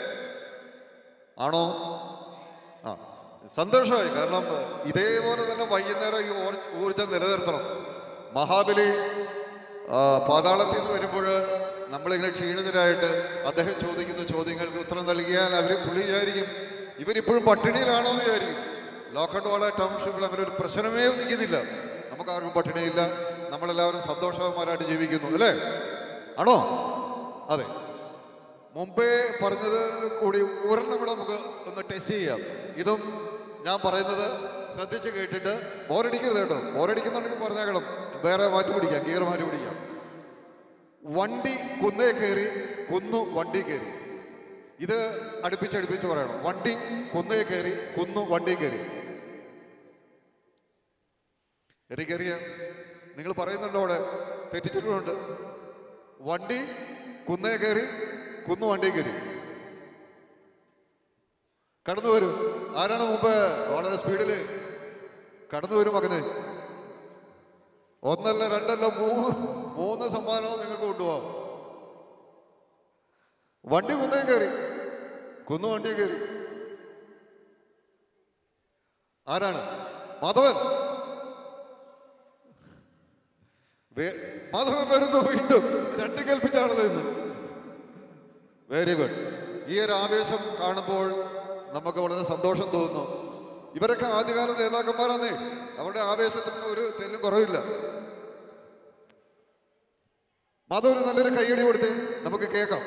ആണോ ആ സന്തോഷമായി കാരണം ഇതേപോലെ തന്നെ വൈകുന്നേരം ഈ ഊർജ- ഊർജം നിലനിർത്തണം മഹാബലി ആ, പാതാളത്തിൽ നിന്ന് വരുമ്പോൾ നമ്മളിങ്ങനെ ക്ഷീണിതരായിട്ട് അദ്ദേഹം ചോദിക്കുന്ന ചോദ്യങ്ങൾക്ക് ഉത്തരം നൽകിയാൽ അവർ പുള്ളി വിചാരിക്കും ഇവരിപ്പോഴും പട്ടിണിയിലാണോ എന്ന് വിചാരിക്കും ലോക്കണ്ടോള ടൗൺഷിപ്പിൽ അങ്ങനെ ഒരു പ്രശ്നമേ നിൽക്കുന്നില്ല നമുക്ക് ആർക്കും പട്ടിണിയില്ല നമ്മളെല്ലാവരും സന്തോഷവന്മാരായിട്ട് ജീവിക്കുന്നു അല്ലേ ആണോ അതെ മുമ്പേ പറഞ്ഞത് കൂടി ഒരെണ്ണം കൂടെ നമുക്ക് ഒന്ന് ടെസ്റ്റ് ചെയ്യാം ഇതും ഞാൻ പറയുന്നത് ശ്രദ്ധിച്ച് കേട്ടിട്ട് ബോറടിക്കരുത് കേട്ടോ ബോറടിക്കുന്നുണ്ടെങ്കിൽ പറഞ്ഞേക്കണം വേറെ മാറ്റി പിടിക്കാം ഗിയർ മാറ്റി പിടിക്കാം വണ്ടി കുന്നേ കയറി കുന്നു വണ്ടി കയറി ഇത് അടുപ്പിച്ചടുപ്പിച്ച് പറയണം വണ്ടി കുന്നേ കയറി കുന്നു വണ്ടി കയറി എനിക്കറിയാം നിങ്ങൾ പറയുന്നുണ്ടോ അവിടെ തെറ്റിച്ചിട്ടുമുണ്ട് വണ്ടി കുന്നേ കയറി കുന്നു വണ്ടി കയറി കടന്നു വരൂ ആരാണ് മുമ്പ് വളരെ സ്പീഡിൽ കടന്നു വരും മകന് ഒന്നല്ല രണ്ടല്ല മൂന്ന് മൂന്ന് സമ്മാനവും നിങ്ങൾക്ക് കൊണ്ടുപോകാം വണ്ടി കുന്നേ കയറി കുന്നു വണ്ടി കയറി ആരാണ് മാധവൻ വേ- മാധവൻ വരുന്നു വീണ്ടും രണ്ട് കൽപ്പിച്ചാണല്ലോ ഇന്ന് വെരി ഗുഡ് ഈ ഒരു ആവേശം കാണുമ്പോൾ നമുക്ക് വളരെ സന്തോഷം തോന്നുന്നു ഇവരൊക്കെ ആദ്യകാല നേതാക്കന്മാരാന്നേ അവരുടെ ആവേശത്തിന് ഒരു തെല്ലും കുറവില്ല മാധവന് നല്ലൊരു കൈയടി കൊടുത്ത് നമുക്ക് കേൾക്കാം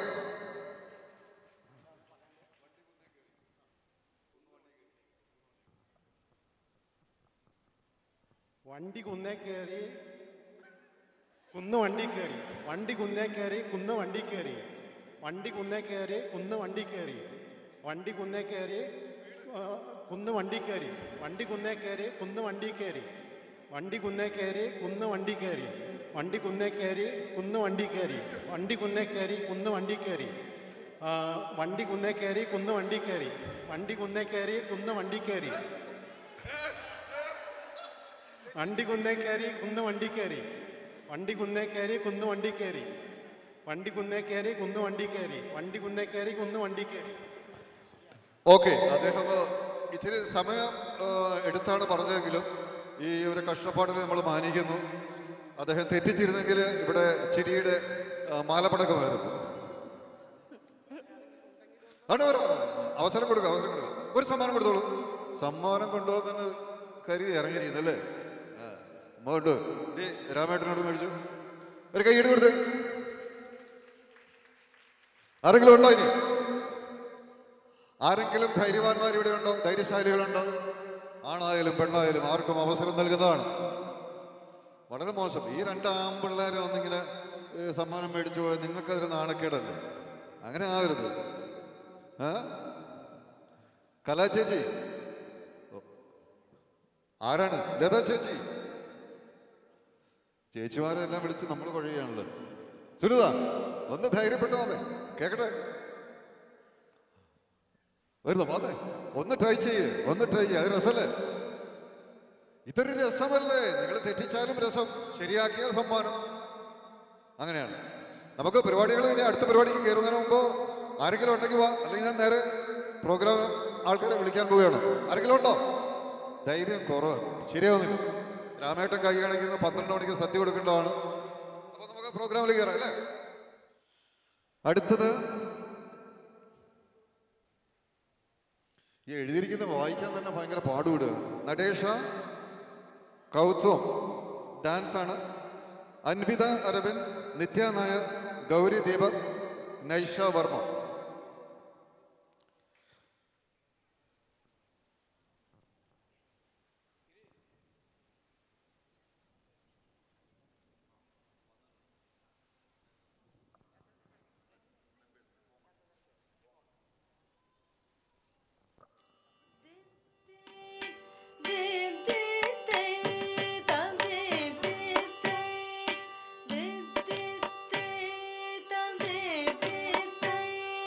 വണ്ടി കുന്നേ കയറി കുന്ന് വണ്ടി കയറി വണ്ടി കുന്നേ കയറി കുന്ന് വണ്ടി കയറി വണ്ടി കുന്നേ കയറി കുന്ന് വണ്ടി കയറി വണ്ടി കുന്നേ കയറി ആ, കുന്ന് വണ്ടി കയറി വണ്ടി കുന്നേ കയറി കുന്ന് വണ്ടി കയറി വണ്ടി കുന്നേ കയറി കുന്ന് വണ്ടി കയറി വണ്ടി കുന്നേ കയറി കുന്ന് വണ്ടി കയറി വണ്ടി കുന്നേ കയറി കുന്ന് വണ്ടി കയറി ആ, വണ്ടി കുന്നേ കയറി കുന്ന് വണ്ടി കയറി വണ്ടി കുന്നേ കയറി കുന്ന് വണ്ടി കയറി വണ്ടി കുന്നേ കയറി കുന്ന് വണ്ടി കയറി വണ്ടി കുന്നേ കയറി കുന്ന് വണ്ടി കയറി വണ്ടി കുന്നേ കയറി കുന്ന് വണ്ടി കയറി വണ്ടി കുന്നേ കയറി കുന്ന് വണ്ടി കയറി ഓക്കെ അദ്ദേഹം ഇച്ചിരി സമയം ആ, എടുത്താണ് പറഞ്ഞതെങ്കിലും ഈ ഒരു കഷ്ടപ്പാടിനെ നമ്മൾ മാനിക്കുന്നു അദ്ദേഹം തെറ്റിച്ചിരുന്നെങ്കിൽ ഇവിടെ ചിരിയുടെ ആ, മാലപ്പടക്കമായിരുന്നു ആണ് ഒരു അവസരം കൊടുക്കുക അവസരം കൊടുക്കുക ഒരു സമ്മാനം കൊടുത്തോളൂ സമ്മാനം കൊണ്ടുപോകാൻ തന്നെ കരുതി ഇറങ്ങിയിരിക്കുന്നല്ലേ അങ്ങോട്ട് നീ രാമേട്ടനോട് മേടിച്ചു ഒരു കൈയ്യടി കൊടുത്ത് ആരെങ്കിലും ഉണ്ടോ ഇനി ആരെങ്കിലും ധൈര്യവാന്മാർ ഇവിടെ ഉണ്ടോ ധൈര്യശാലികളുണ്ടോ ആണായാലും പെണ്ണായാലും ആർക്കും അവസരം നൽകുന്നതാണ് വളരെ മോശം ഈ രണ്ട് ആമ്പിള്ളേർ വന്നിങ്ങനെ ഏ, സമ്മാനം മേടിച്ചു പോയാൽ നിങ്ങൾക്കതൊരു നാണക്കേടല്ലേ അങ്ങനെ ആവരുത് ഏ കലാ ചേച്ചി ഓ. ആരാണ് ലത ചേച്ചി ചേച്ചിമാരെല്ലാം വിളിച്ച് നമ്മൾ കൊഴിയാണല്ലോ സുനിത ഒന്ന് ധൈര്യപ്പെട്ടു വന്നേ കേക്കട്ടെ വരുന്നു വന്നേ ഒന്ന് ട്രൈ ചെയ്യേ ഒന്ന് ട്രൈ ചെയ്യേ അത് രസമല്ലേ ഇതൊരു രസമല്ലേ നിങ്ങൾ തെറ്റിച്ചാലും രസം ശരിയാക്കിയാൽ സമ്മാനം അങ്ങനെയാണ് നമുക്ക് പരിപാടികൾ ഇനി അടുത്ത പരിപാടിക്ക് കയറുന്നതിന് മുമ്പ് ആരെങ്കിലും ഉണ്ടെങ്കിൽ വാ അല്ലെങ്കിൽ ഞാൻ നേരെ പ്രോഗ്രാം ആൾക്കാരെ വിളിക്കാൻ പോവുകയാണ് ആരെങ്കിലും ഉണ്ടോ ധൈര്യം കുറവ് ശരിയാവുന്നില്ല രാമേട്ടൻ കൈ കാണിക്കുന്ന പന്ത്രണ്ട് മണിക്ക് സദ്യ കൊടുക്കേണ്ടതാണ് അപ്പൊ നമുക്ക് പ്രോഗ്രാമിൽ കയറാം അല്ലേ അടുത്തത് ഈ എഴുതിയിരിക്കുന്ന വായിക്കാൻ തന്നെ ഭയങ്കര പാടുവിടുക നടേഷ കൗത്വം ഡാൻസ് ആണ് അൻവിത അരവിന്ദ് നിത്യ നായർ ഗൗരി ദീപക് നൈഷ വർമ്മ Thank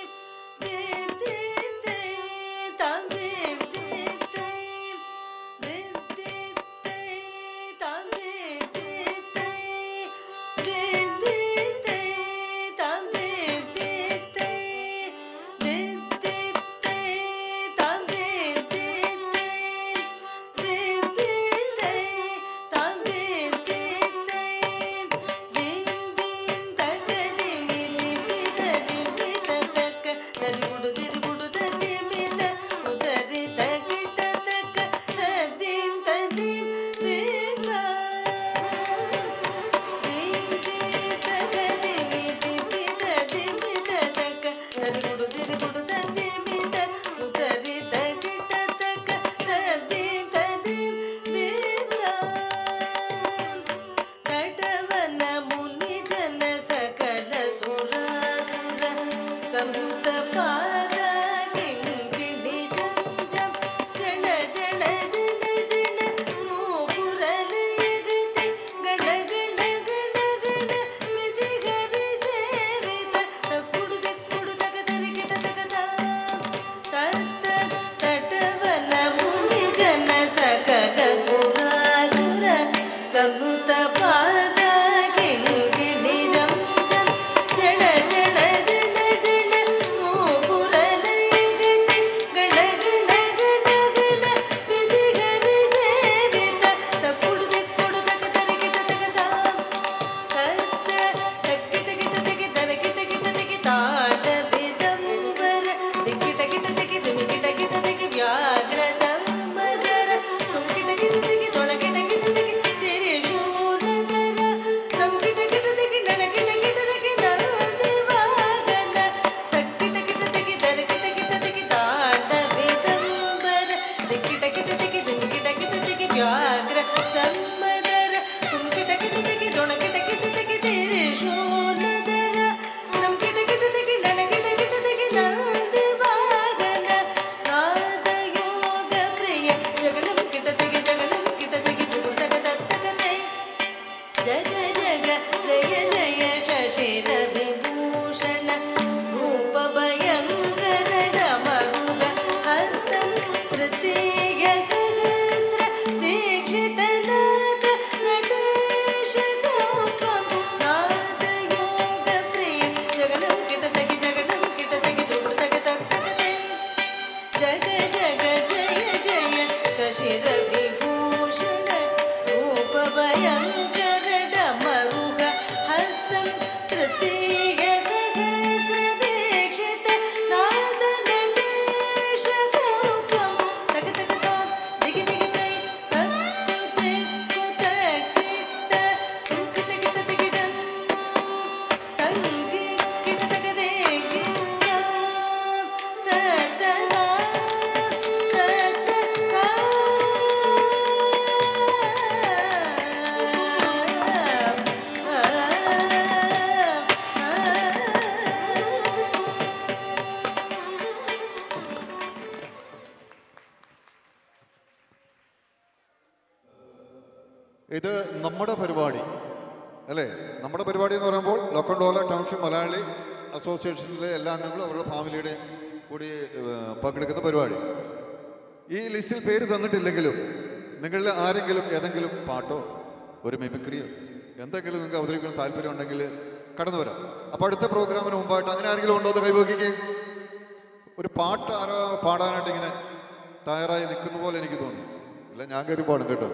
കൊണ്ടോല ടൗൺഷിപ്പ് മലയാളി അസോസിയേഷനിലെ എല്ലാ അംഗങ്ങളും അവരുടെ ഫാമിലിയുടെ കൂടി ഏഹ്, പങ്കെടുക്കുന്ന പരിപാടി ഈ ലിസ്റ്റിൽ പേര് തന്നിട്ടില്ലെങ്കിലും നിങ്ങളിൽ ആരെങ്കിലും ഏതെങ്കിലും പാട്ടോ ഒരു മിമിക്രിയോ എന്തെങ്കിലും നിങ്ങൾക്ക് അവതരിപ്പിക്കാൻ താല്പര്യം ഉണ്ടെങ്കിൽ കടന്നു വരാം അപ്പോൾ അടുത്ത പ്രോഗ്രാമിന് മുമ്പായിട്ട് അങ്ങനെ ആരെങ്കിലും ഉണ്ടോ എന്ന് കൈവക്കിക്കേ ഒരു പാട്ട് ആരോ പാടാനായിട്ട് ഇങ്ങനെ തയ്യാറായി നിൽക്കുന്ന പോലെ എനിക്ക് തോന്നി ഇല്ല ഞാൻ കയറി പാടും കേട്ടോ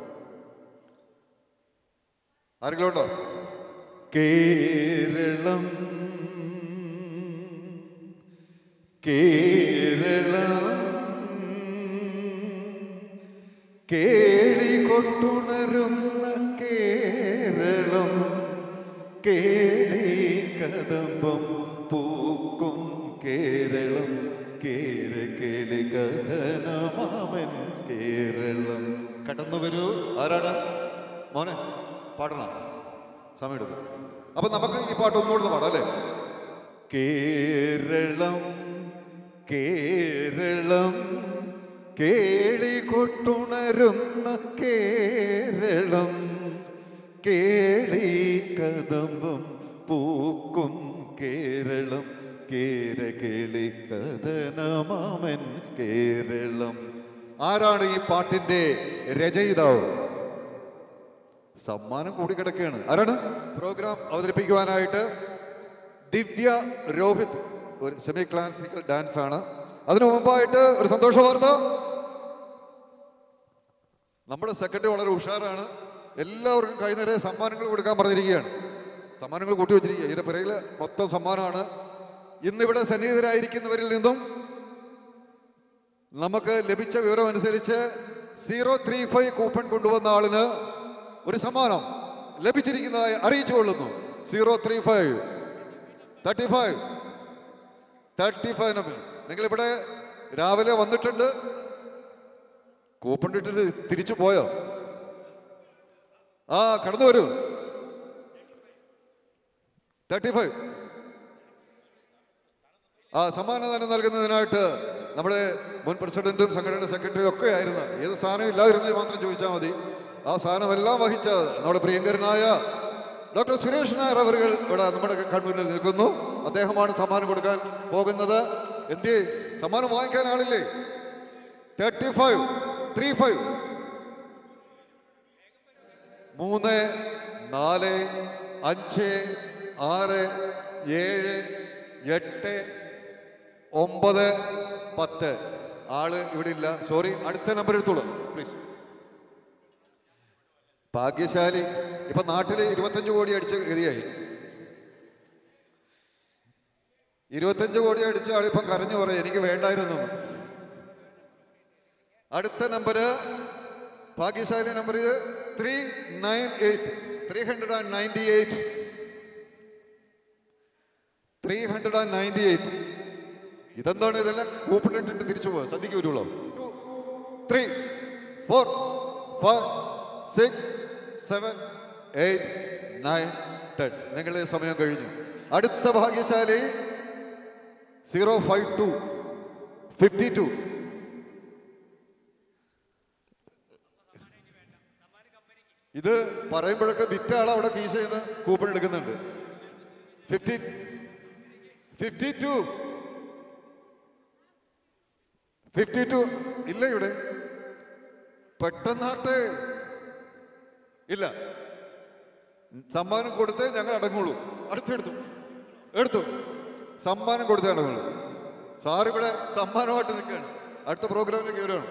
ആരെങ്കിലും ഉണ്ടോ കേരളം കേരളം കേളി കൊട്ടുണരുന്ന കേരളം കേളി കദംബം പൂക്കും കേരളം കേര കേളി കഥനമാമൻ കേരളം കടന്നു വരൂ ആരാണ് മോനെ പാടണം സമയമെടുക്കും അപ്പൊ നമുക്ക് ഈ പാട്ട് ഒന്നുകൂടെ പാടാം അല്ലേ കേരളം കേരളം കേളി കൊട്ടുണരുന്ന കേരളം കേളി കദംബം പൂക്കും കേരളം കേര കേളി കഥനമാമൻ കേരളം ആരാണ് ഈ പാട്ടിന്റെ രചയിതാവ് സമ്മാനം കൂടി കിടക്കുകയാണ് ആരാണ് പ്രോഗ്രാം അവതരിപ്പിക്കുവാനായിട്ട് ദിവ്യ രോഹിത് ഒരു സെമി ക്ലാസിക്കൽ ഡാൻസ് ആണ് അതിനു മുമ്പായിട്ട് ഒരു സന്തോഷ വാർത്ത നമ്മുടെ സെക്രട്ടറി വളരെ ഉഷാറാണ് എല്ലാവർക്കും കൈ നിറയെ സമ്മാനങ്ങൾ കൊടുക്കാൻ പറഞ്ഞിരിക്കുകയാണ് സമ്മാനങ്ങൾ കൂട്ടി വെച്ചിരിക്കുക ഇതിന്റെ പിറകിൽ മൊത്തം സമ്മാനമാണ് ഇന്നിവിടെ സന്നിഹിതരായിരിക്കുന്നവരിൽ നിന്നും നമുക്ക് ലഭിച്ച വിവരം അനുസരിച്ച് സീറോ ത്രീ ഫൈവ് കൂപ്പൺ കൊണ്ടുവന്ന ആളിന് ഒരു സമ്മാനം ലഭിച്ചിരിക്കുന്നതായി അറിയിച്ചു കൊള്ളുന്നു zero three five thirty five thirty five number നിങ്ങളിവിടെ രാവിലെ വന്നിട്ടുണ്ട് കൂപ്പൺ ഇട്ടിട്ട് തിരിച്ചു പോയോ ആ കടന്നു വരൂ തേർട്ടി ഫൈവ് ആ സമ്മാനദാനം നൽകുന്നതിനായിട്ട് നമ്മുടെ മുൻ പ്രസിഡന്റും സംഘടനയുടെ സെക്രട്ടറിയും ഒക്കെ ആയിരുന്ന ഏത് സ്ഥാനം ഇല്ലാതിരുന്നത് മാത്രം ചോദിച്ചാൽ മതി ആ സ്ഥാനമെല്ലാം വഹിച്ച നമ്മുടെ പ്രിയങ്കരനായ ഡോക്ടർ സുരേഷ് നായർ അവർ ഇവിടെ നമ്മുടെ കൺമുന്നിൽ നിൽക്കുന്നു അദ്ദേഹമാണ് സമ്മാനം കൊടുക്കാൻ പോകുന്നത് എന്ത് സമ്മാനം വാങ്ങിക്കാൻ ആളില്ലേ തേർട്ടി ഫൈവ് ത്രീ ഫൈവ് മൂന്ന് നാല് അഞ്ച് ആറ് ഏഴ് എട്ട് ഒമ്പത് പത്ത് ആള് ഇവിടെ ഇല്ല സോറി അടുത്ത നമ്പർ എടുത്തോളൂ പ്ലീസ് ഭാഗ്യശാലി ഇപ്പൊ നാട്ടില് ഇരുപത്തഞ്ച് കോടി അടിച്ച ഗതിയായി ഇരുപത്തഞ്ച് കോടി അടിച്ച ആളിപ്പം കരഞ്ഞു പറയും എനിക്ക് വേണ്ടായിരുന്നു അടുത്ത നമ്പര് ഭാഗ്യശാലി നമ്പർ ഇത് three nine eight three hundred and ninety eight three hundred and ninety eight ഇതെന്താണ് ഇതെല്ലാം കൂപ്പിട്ടിട്ട് തിരിച്ചു പോവാ സദ്യക്ക് വരുള്ളൂ three four five six seven eight nine ten നിങ്ങളുടെ സമയം കഴിഞ്ഞു അടുത്ത ഭാഗ്യശാലി zero five two fifty two ഇത് പറയുമ്പോഴൊക്കെ വിറ്റ ആൾ അവിടെ കീശ ചെയ്യുന്ന കൂപ്പൺ എടുക്കുന്നുണ്ട് fifty fifty two fifty two ഇല്ല ഇവിടെ പെട്ടെന്നാട്ട് ഇല്ല സമ്മാനം കൊടുത്തേ ഞങ്ങൾ അടങ്ങുള്ളൂ അടുത്തെടുത്തു എടുത്തു സമ്മാനം കൊടുത്തേ അടങ്ങുള്ളൂ സാർ ഇവിടെ സമ്മാനമായിട്ട് നിൽക്കുകയാണ് അടുത്ത പ്രോഗ്രാമിലേക്ക് വരികയാണ്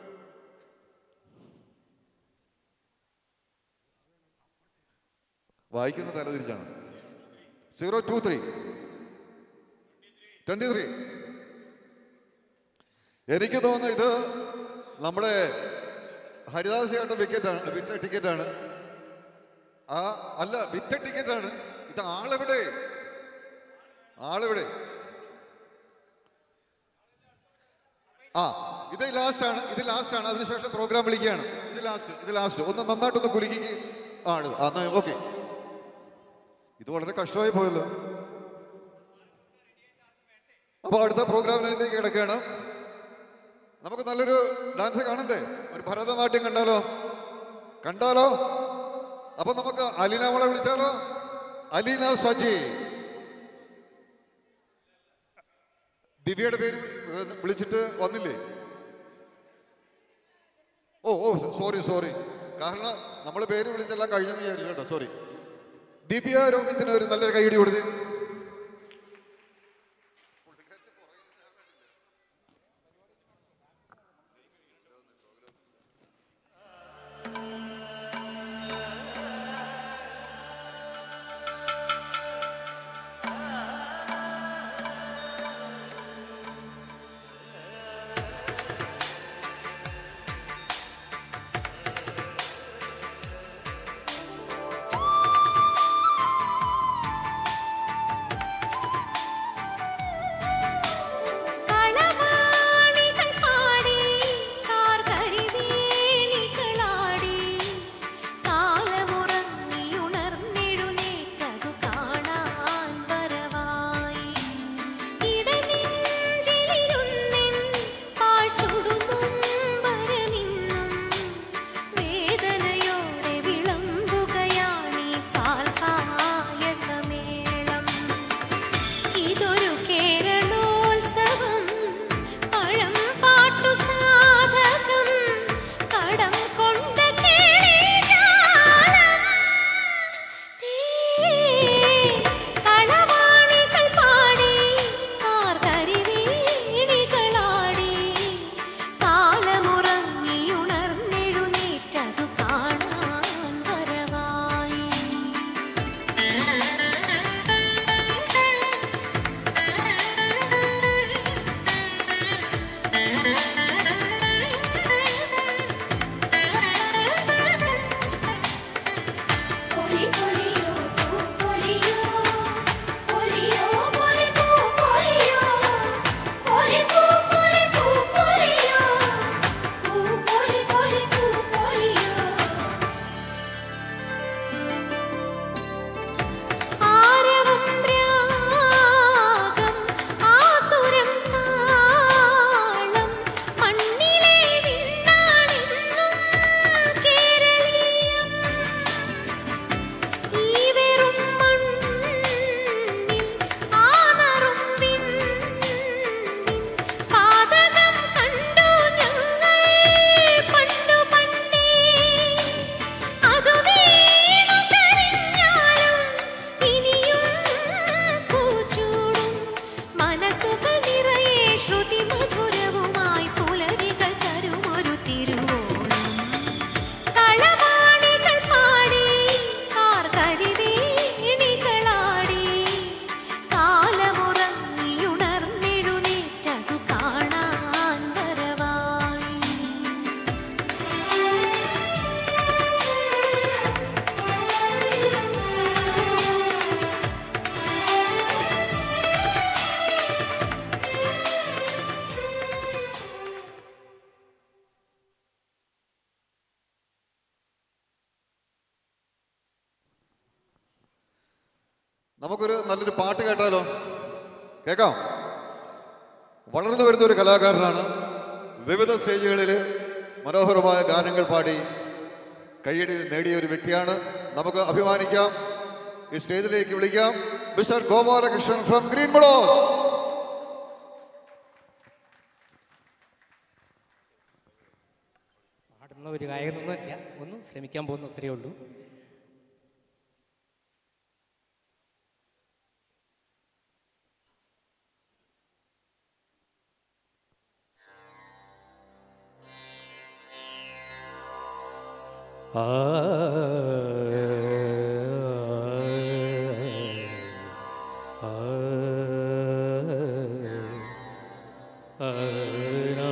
വായിക്കുന്ന തലതിരിച്ചാണ് zero two three twenty three എനിക്ക് തോന്നുന്നു ഇത് നമ്മുടെ ഹരിദാസ് ചേട്ടൻ വിക്കറ്റാണ് വിറ്റ ടിക്കറ്റാണ് ആ അല്ല വിറ്റ ടിക്കറ്റാണ് ഇത് ആളെവിടെ ആളെവിടെ ആ ഇത് ലാസ്റ്റ് ആണ് ഇത് ലാസ്റ്റ് ആണ് അതിനുശേഷം പ്രോഗ്രാം വിളിക്കുകയാണ് ഇത് ലാസ്റ്റ് ഇത് ലാസ്റ്റ് ഒന്ന് നന്നായിട്ടൊന്ന് കുലുക്കി ആണ് ആ ഓക്കെ ഇത് വളരെ കഷ്ടമായി പോയല്ലോ അപ്പൊ അടുത്ത പ്രോഗ്രാമിലേക്ക് കിടക്കുകയാണ് നമുക്ക് നല്ലൊരു ഡാൻസ് കാണണ്ടേ ഒരു ഭരതനാട്യം കണ്ടാലോ കണ്ടാലോ അപ്പൊ നമുക്ക് അലിന മോളെ വിളിച്ചാലോ അലീന സജി ദിവ്യയുടെ പേര് ഏ, വിളിച്ചിട്ട് വന്നില്ലേ ഓ ഓ സോറി സോറി കാരണം നമ്മൾ പേര് വിളിച്ചെല്ലാം കഴിഞ്ഞെന്ന് വിചാരിച്ചു കേട്ടോ സോറി ദിവ്യ രോഹിത്തിന് ഒരു നല്ലൊരു കൈയടി കൊടുത്ത് കളവാണികൾ പാടി കാർകരിവേണികളാടി കാലമുറങ്ങിയുണർന്നെഴുന്നേറ്റതു കാണാൻ വരവായി ഇടനെഞ്ചിലിരുന്നെൻ പാഴ്ചുടുന്നും വരമിന്നും വേദനയോടെ വിളമ്പുകയാണീ പാൽപായസമേളം ഇതൊരു കേരളോത്സവം പഴം പാട്ടു സാധകം കടം കൊണ്ട കേളിജാലം കളവാണികൾ പാടി കാർകരിവീണികളാടി കാലമുറങ്ങിയുണർന്നെഴുന്നേറ്റതു കാണാൻ വരവായി പൊലി പൊലിയോ പൂ പൊലിയോ പൊലിയോ പൊലി പൂ പൊലിയോ പൊലി പൂ പൊലി പൂ പൊലിയോ പൂ പൊലി പൊലി പൂ പൊലിയോ ആരവം രാഗം ആസുരം താളം മണ്ണിലെ വിണ്ണാണെന്നും കേരളീയം ഈ വെറും മണ്ണിൽ ആനറും പാതകം കണ്ടു ഞങ്ങൾ പണ്ടു പണ്ടേ അതു വീണു കരിഞ്ഞാലും ഇനിയും പൂച്ചൂടും മനസ്സുകൾ നിറയെ ശ്രുതി മധുരവുമായി പുലരികൾ തരുമൊരു തിരുവോണം കളവാണികൾ പാടി കാർകരിവേണികളാടി കാലമുറങ്ങിയുണർന്നെഴുന്നേറ്റതു കാണാൻ വരവായി നമുക്കൊരു നല്ലൊരു പാട്ട് കേട്ടാലോ കേൾക്കാം വളർന്നു വരുന്ന ഒരു കലാകാരനാണ് വിവിധ സ്റ്റേജുകളിൽ മനോഹരമായ ഗാനങ്ങൾ പാടി കൈയടി നേടിയ ഒരു വ്യക്തിയാണ് നമുക്ക് അഭിമാനിക്കാം ഈ സ്റ്റേജിലേക്ക് വിളിക്കാം mister Gopalakrishnan from green meadows പാടുന്ന ഒരു ഗായകനൊന്നുമല്ല ഒന്നും ശ്രമിക്കാൻ പോകുന്ന അത്രയേ ഉള്ളൂ ആ ആ ആ ആ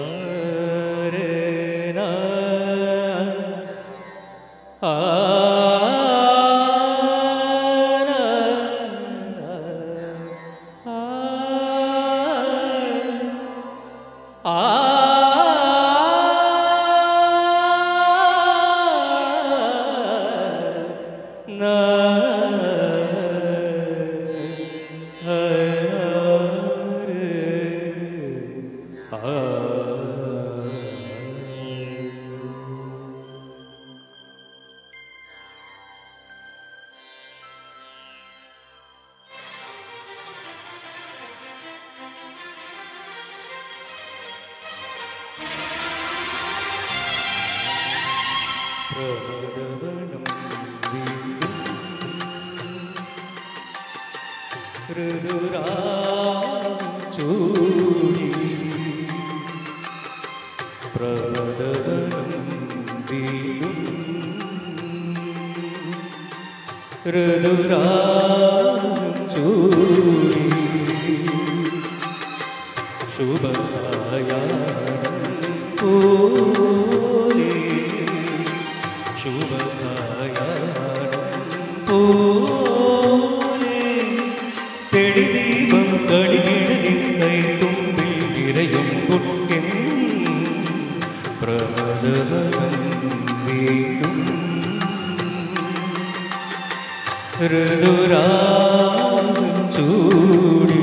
ആ ചൂടി പ്രവദനം വീണ്ടും ഋതുരാഗം ചൂടി ശുഭസായാണം പോലെ ശുഭസായാണം പോലെ തെളിദീപം കടികിഴലിൻ കൈത്തുമ്പിൽ നിറയുമ്പോൾ എൻ പ്രമദവനം വീണ്ടും ഋതുരാഗം ചൂടി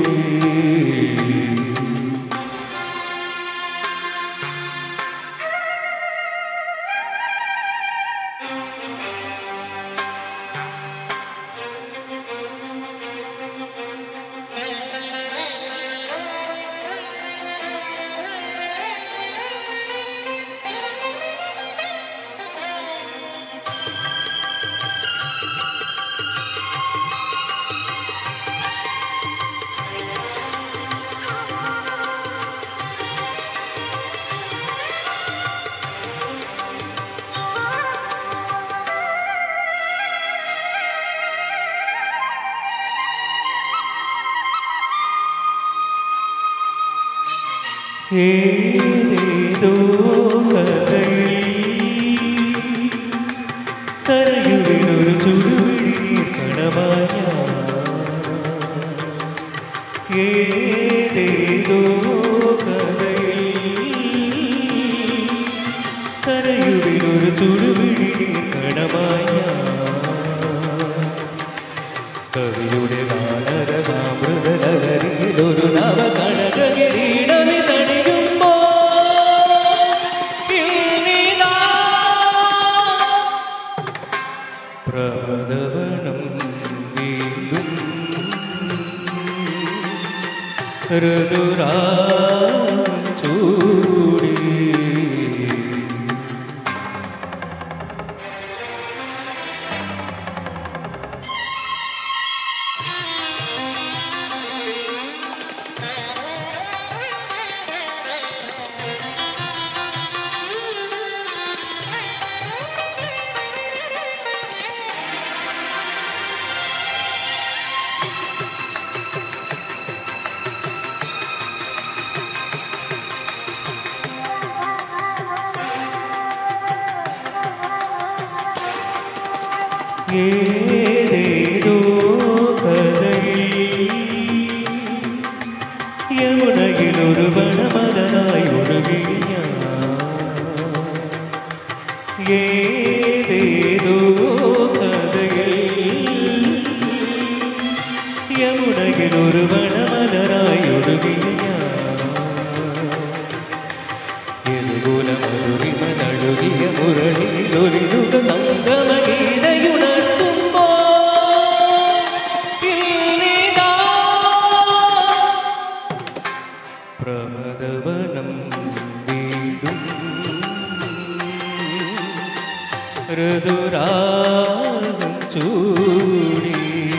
ഏതേതോ കഥയിൽ സരയുവിനൊരു ചുടുവിഴി കണമായ ഏതേതോ കഥയിൽ സരയുവിനൊരു ചുടുവിഴി കണമായ കവിയുടെ ഗാനരസാമൃതലഹരിയിലൊരു നവകണകിരീടമി തണിയുമ്പോ പ്രമദവനം വീണ്ടും ഋതുരാഗം ചൂടി ഏതേതോ കഥയിൽ യമുനയിലൊരു വനമലരായി ഒഴുകി ഞാൻ ഏതേതോ കഥയിൽ യമുനയിലൊരു വനമലരായി ഒഴുകി ഞാൻ യദുകുലമരുളിമ നടുകിയ മുരളിയിലൊരിരുക സംഗമഗീതയുണർത്തുമ്പോ ഇന്നിതാ പ്രമദവനം വീണ്ടും ഋതുരാഗം ചൂടി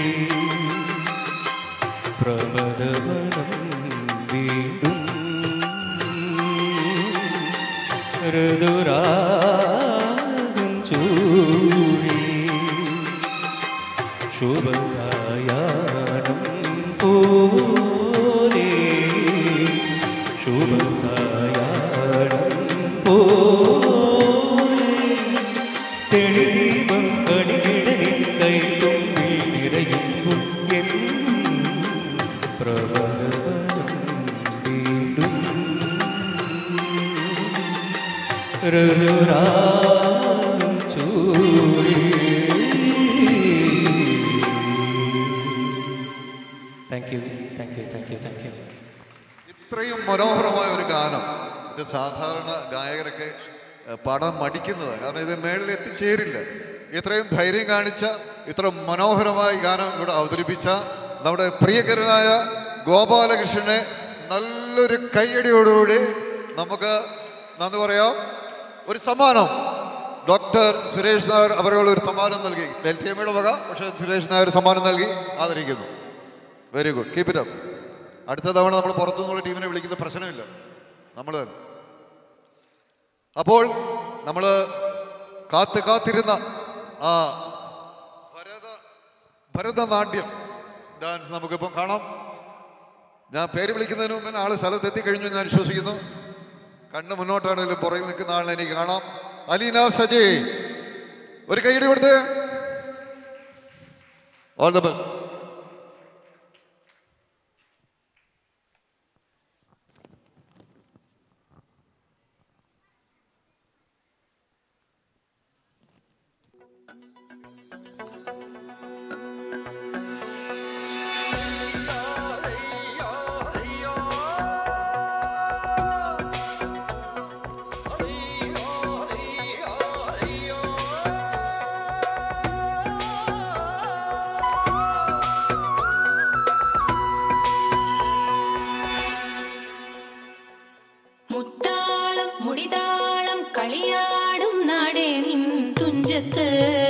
പ്രമദവനം വീണ്ടും ഋതുരാഗം ചൂടി ശുഭസായാനം പോലെ ശുഭസായാനം പോലെ തെളിദീപം കണികിടലിൽ കൈത്തുമ്പിൽ നിറയുമ്പോൾ എൻ പ്രവദനം വീണ്ടും ഋതുരാഗം ചൂടി thank you thank you thank you thank you ഇത്രയും മനോഹരമായ ഒരു ഗാനം ഇത് സാധാരണ ഗായകരൊക്കെ ഏഹ്, പാടാൻ മടിക്കുന്നതാണ് കാരണം ഇത് മേളിൽ എത്തിച്ചേരില്ല ഇത്രയും ധൈര്യം കാണിച്ച ഇത്ര മനോഹരമായ ഗാനം ഇവിടെ അവതരിപ്പിച്ച നമ്മുടെ പ്രിയകരനായ ഗോപാലകൃഷ്ണനെ നല്ലൊരു കയ്യടിയോടുകൂടി നമുക്ക് നന്ദി പറയാം ഒരു സമ്മാനം ഡോക്ടർ സുരേഷ് നായർ അവരുടെ ഒരു സമ്മാനം നൽകി എൽ ടി എമ്മയുടെ വക പക്ഷേ സുരേഷ് നായർ സമ്മാനം നൽകി ആദരിക്കുന്നു very good keep it up അടുത്ത തവണ നമ്മൾ പുറത്തുനിന്നുള്ള ടീമിനെ വിളിക്കുന്ന പ്രശ്നമില്ല നമ്മൾ തന്നെ അപ്പോൾ നമ്മൾ കാത്ത് കാത്തിരുന്ന ആ ഭരത ഭരതനാട്യം ഡാൻസ് നമുക്കിപ്പം കാണാം ഞാൻ പേര് വിളിക്കുന്നതിന് മുമ്പ് ആള് സ്ഥലത്ത് എത്തിക്കഴിഞ്ഞു എന്ന് ഞാൻ വിശ്വസിക്കുന്നു കണ്ണ് മുന്നോട്ടാണെങ്കിലും പുറകിൽ നിൽക്കുന്ന ആളിനെ എനിക്ക് കാണാം അലീന സജി ഒരു കൈയടി കൊടുത്ത് ഓൾ ദ ബെസ്റ്റ് മുത്താളം മുടിതാളം കളിയാടും നാടേ നിൻ തുഞ്ചത്ത്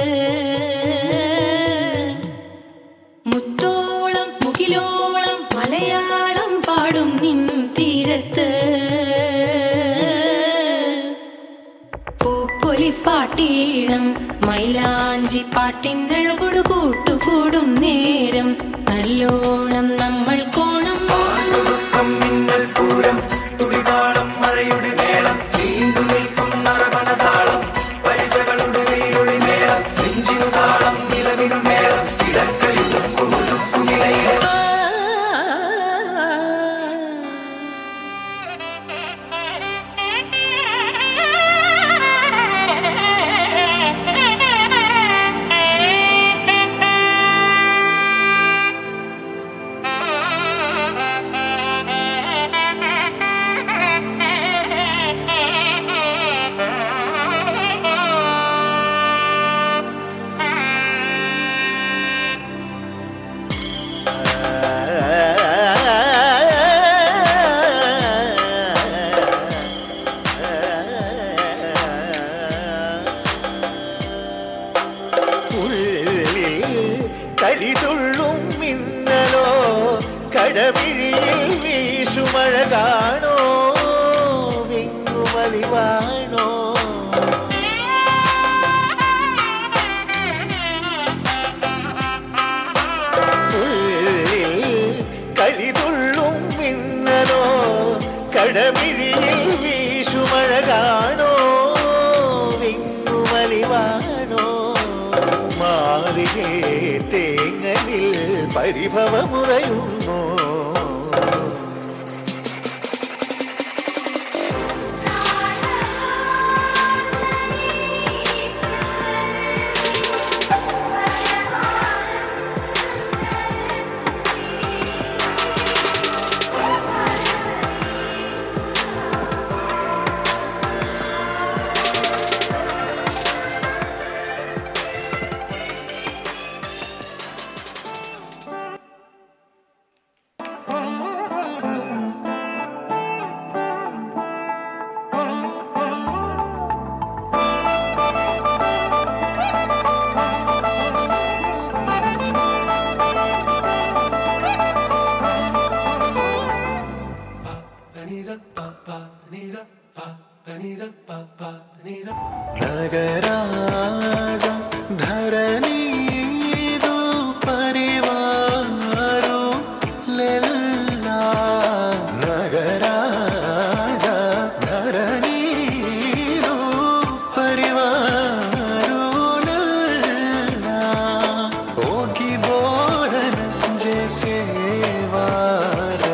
മുത്തോളം മുകിലോളം മലയാളം പാടും നിൻ തീരത്ത് പൂപ്പൊലിപ്പാട്ടീണം മൈലാഞ്ചി പാട്ടിനഴകൊടു കൂട്ടുകൂടും നേരം നല്ലോണം നമ്മൾ കോണം മിന്നൽ പൂരം തുടിതാളം മഴയുടെ മേളം നീണ്ടു നിൽക്കും നറവനതാളം പരിചകളുടെ വെയിലൊളി മേളം നെഞ്ചിനു താളം നിലവിനു മേളം ഇടക്കയുടുക്കുമുടുക്കുമിടയിലെ ഉള്ളിൽ കരിതുള്ളും മിന്നലോ കടവിഴിയിൽ വീശുമഴ കാണോ വിങ്ങുമലിവാണോ ഉള്ളിൽ കരിതുള്ളും മിന്നലോ കടമിഴിയിൽ വീശുമഴ കാണോ വിങ്ങുമലിവാണോ മാറിയേ തേങ്ങലിൽ പരിഭവമുറയുന്നു നഗരാജ ധരണീതു പരിവാരു ലെല്ല നഗരാജ ധരണീതു പരിവാരു ലെല്ല ഓಗಿ ಬೋರನ ಜೇಸೇವಾರ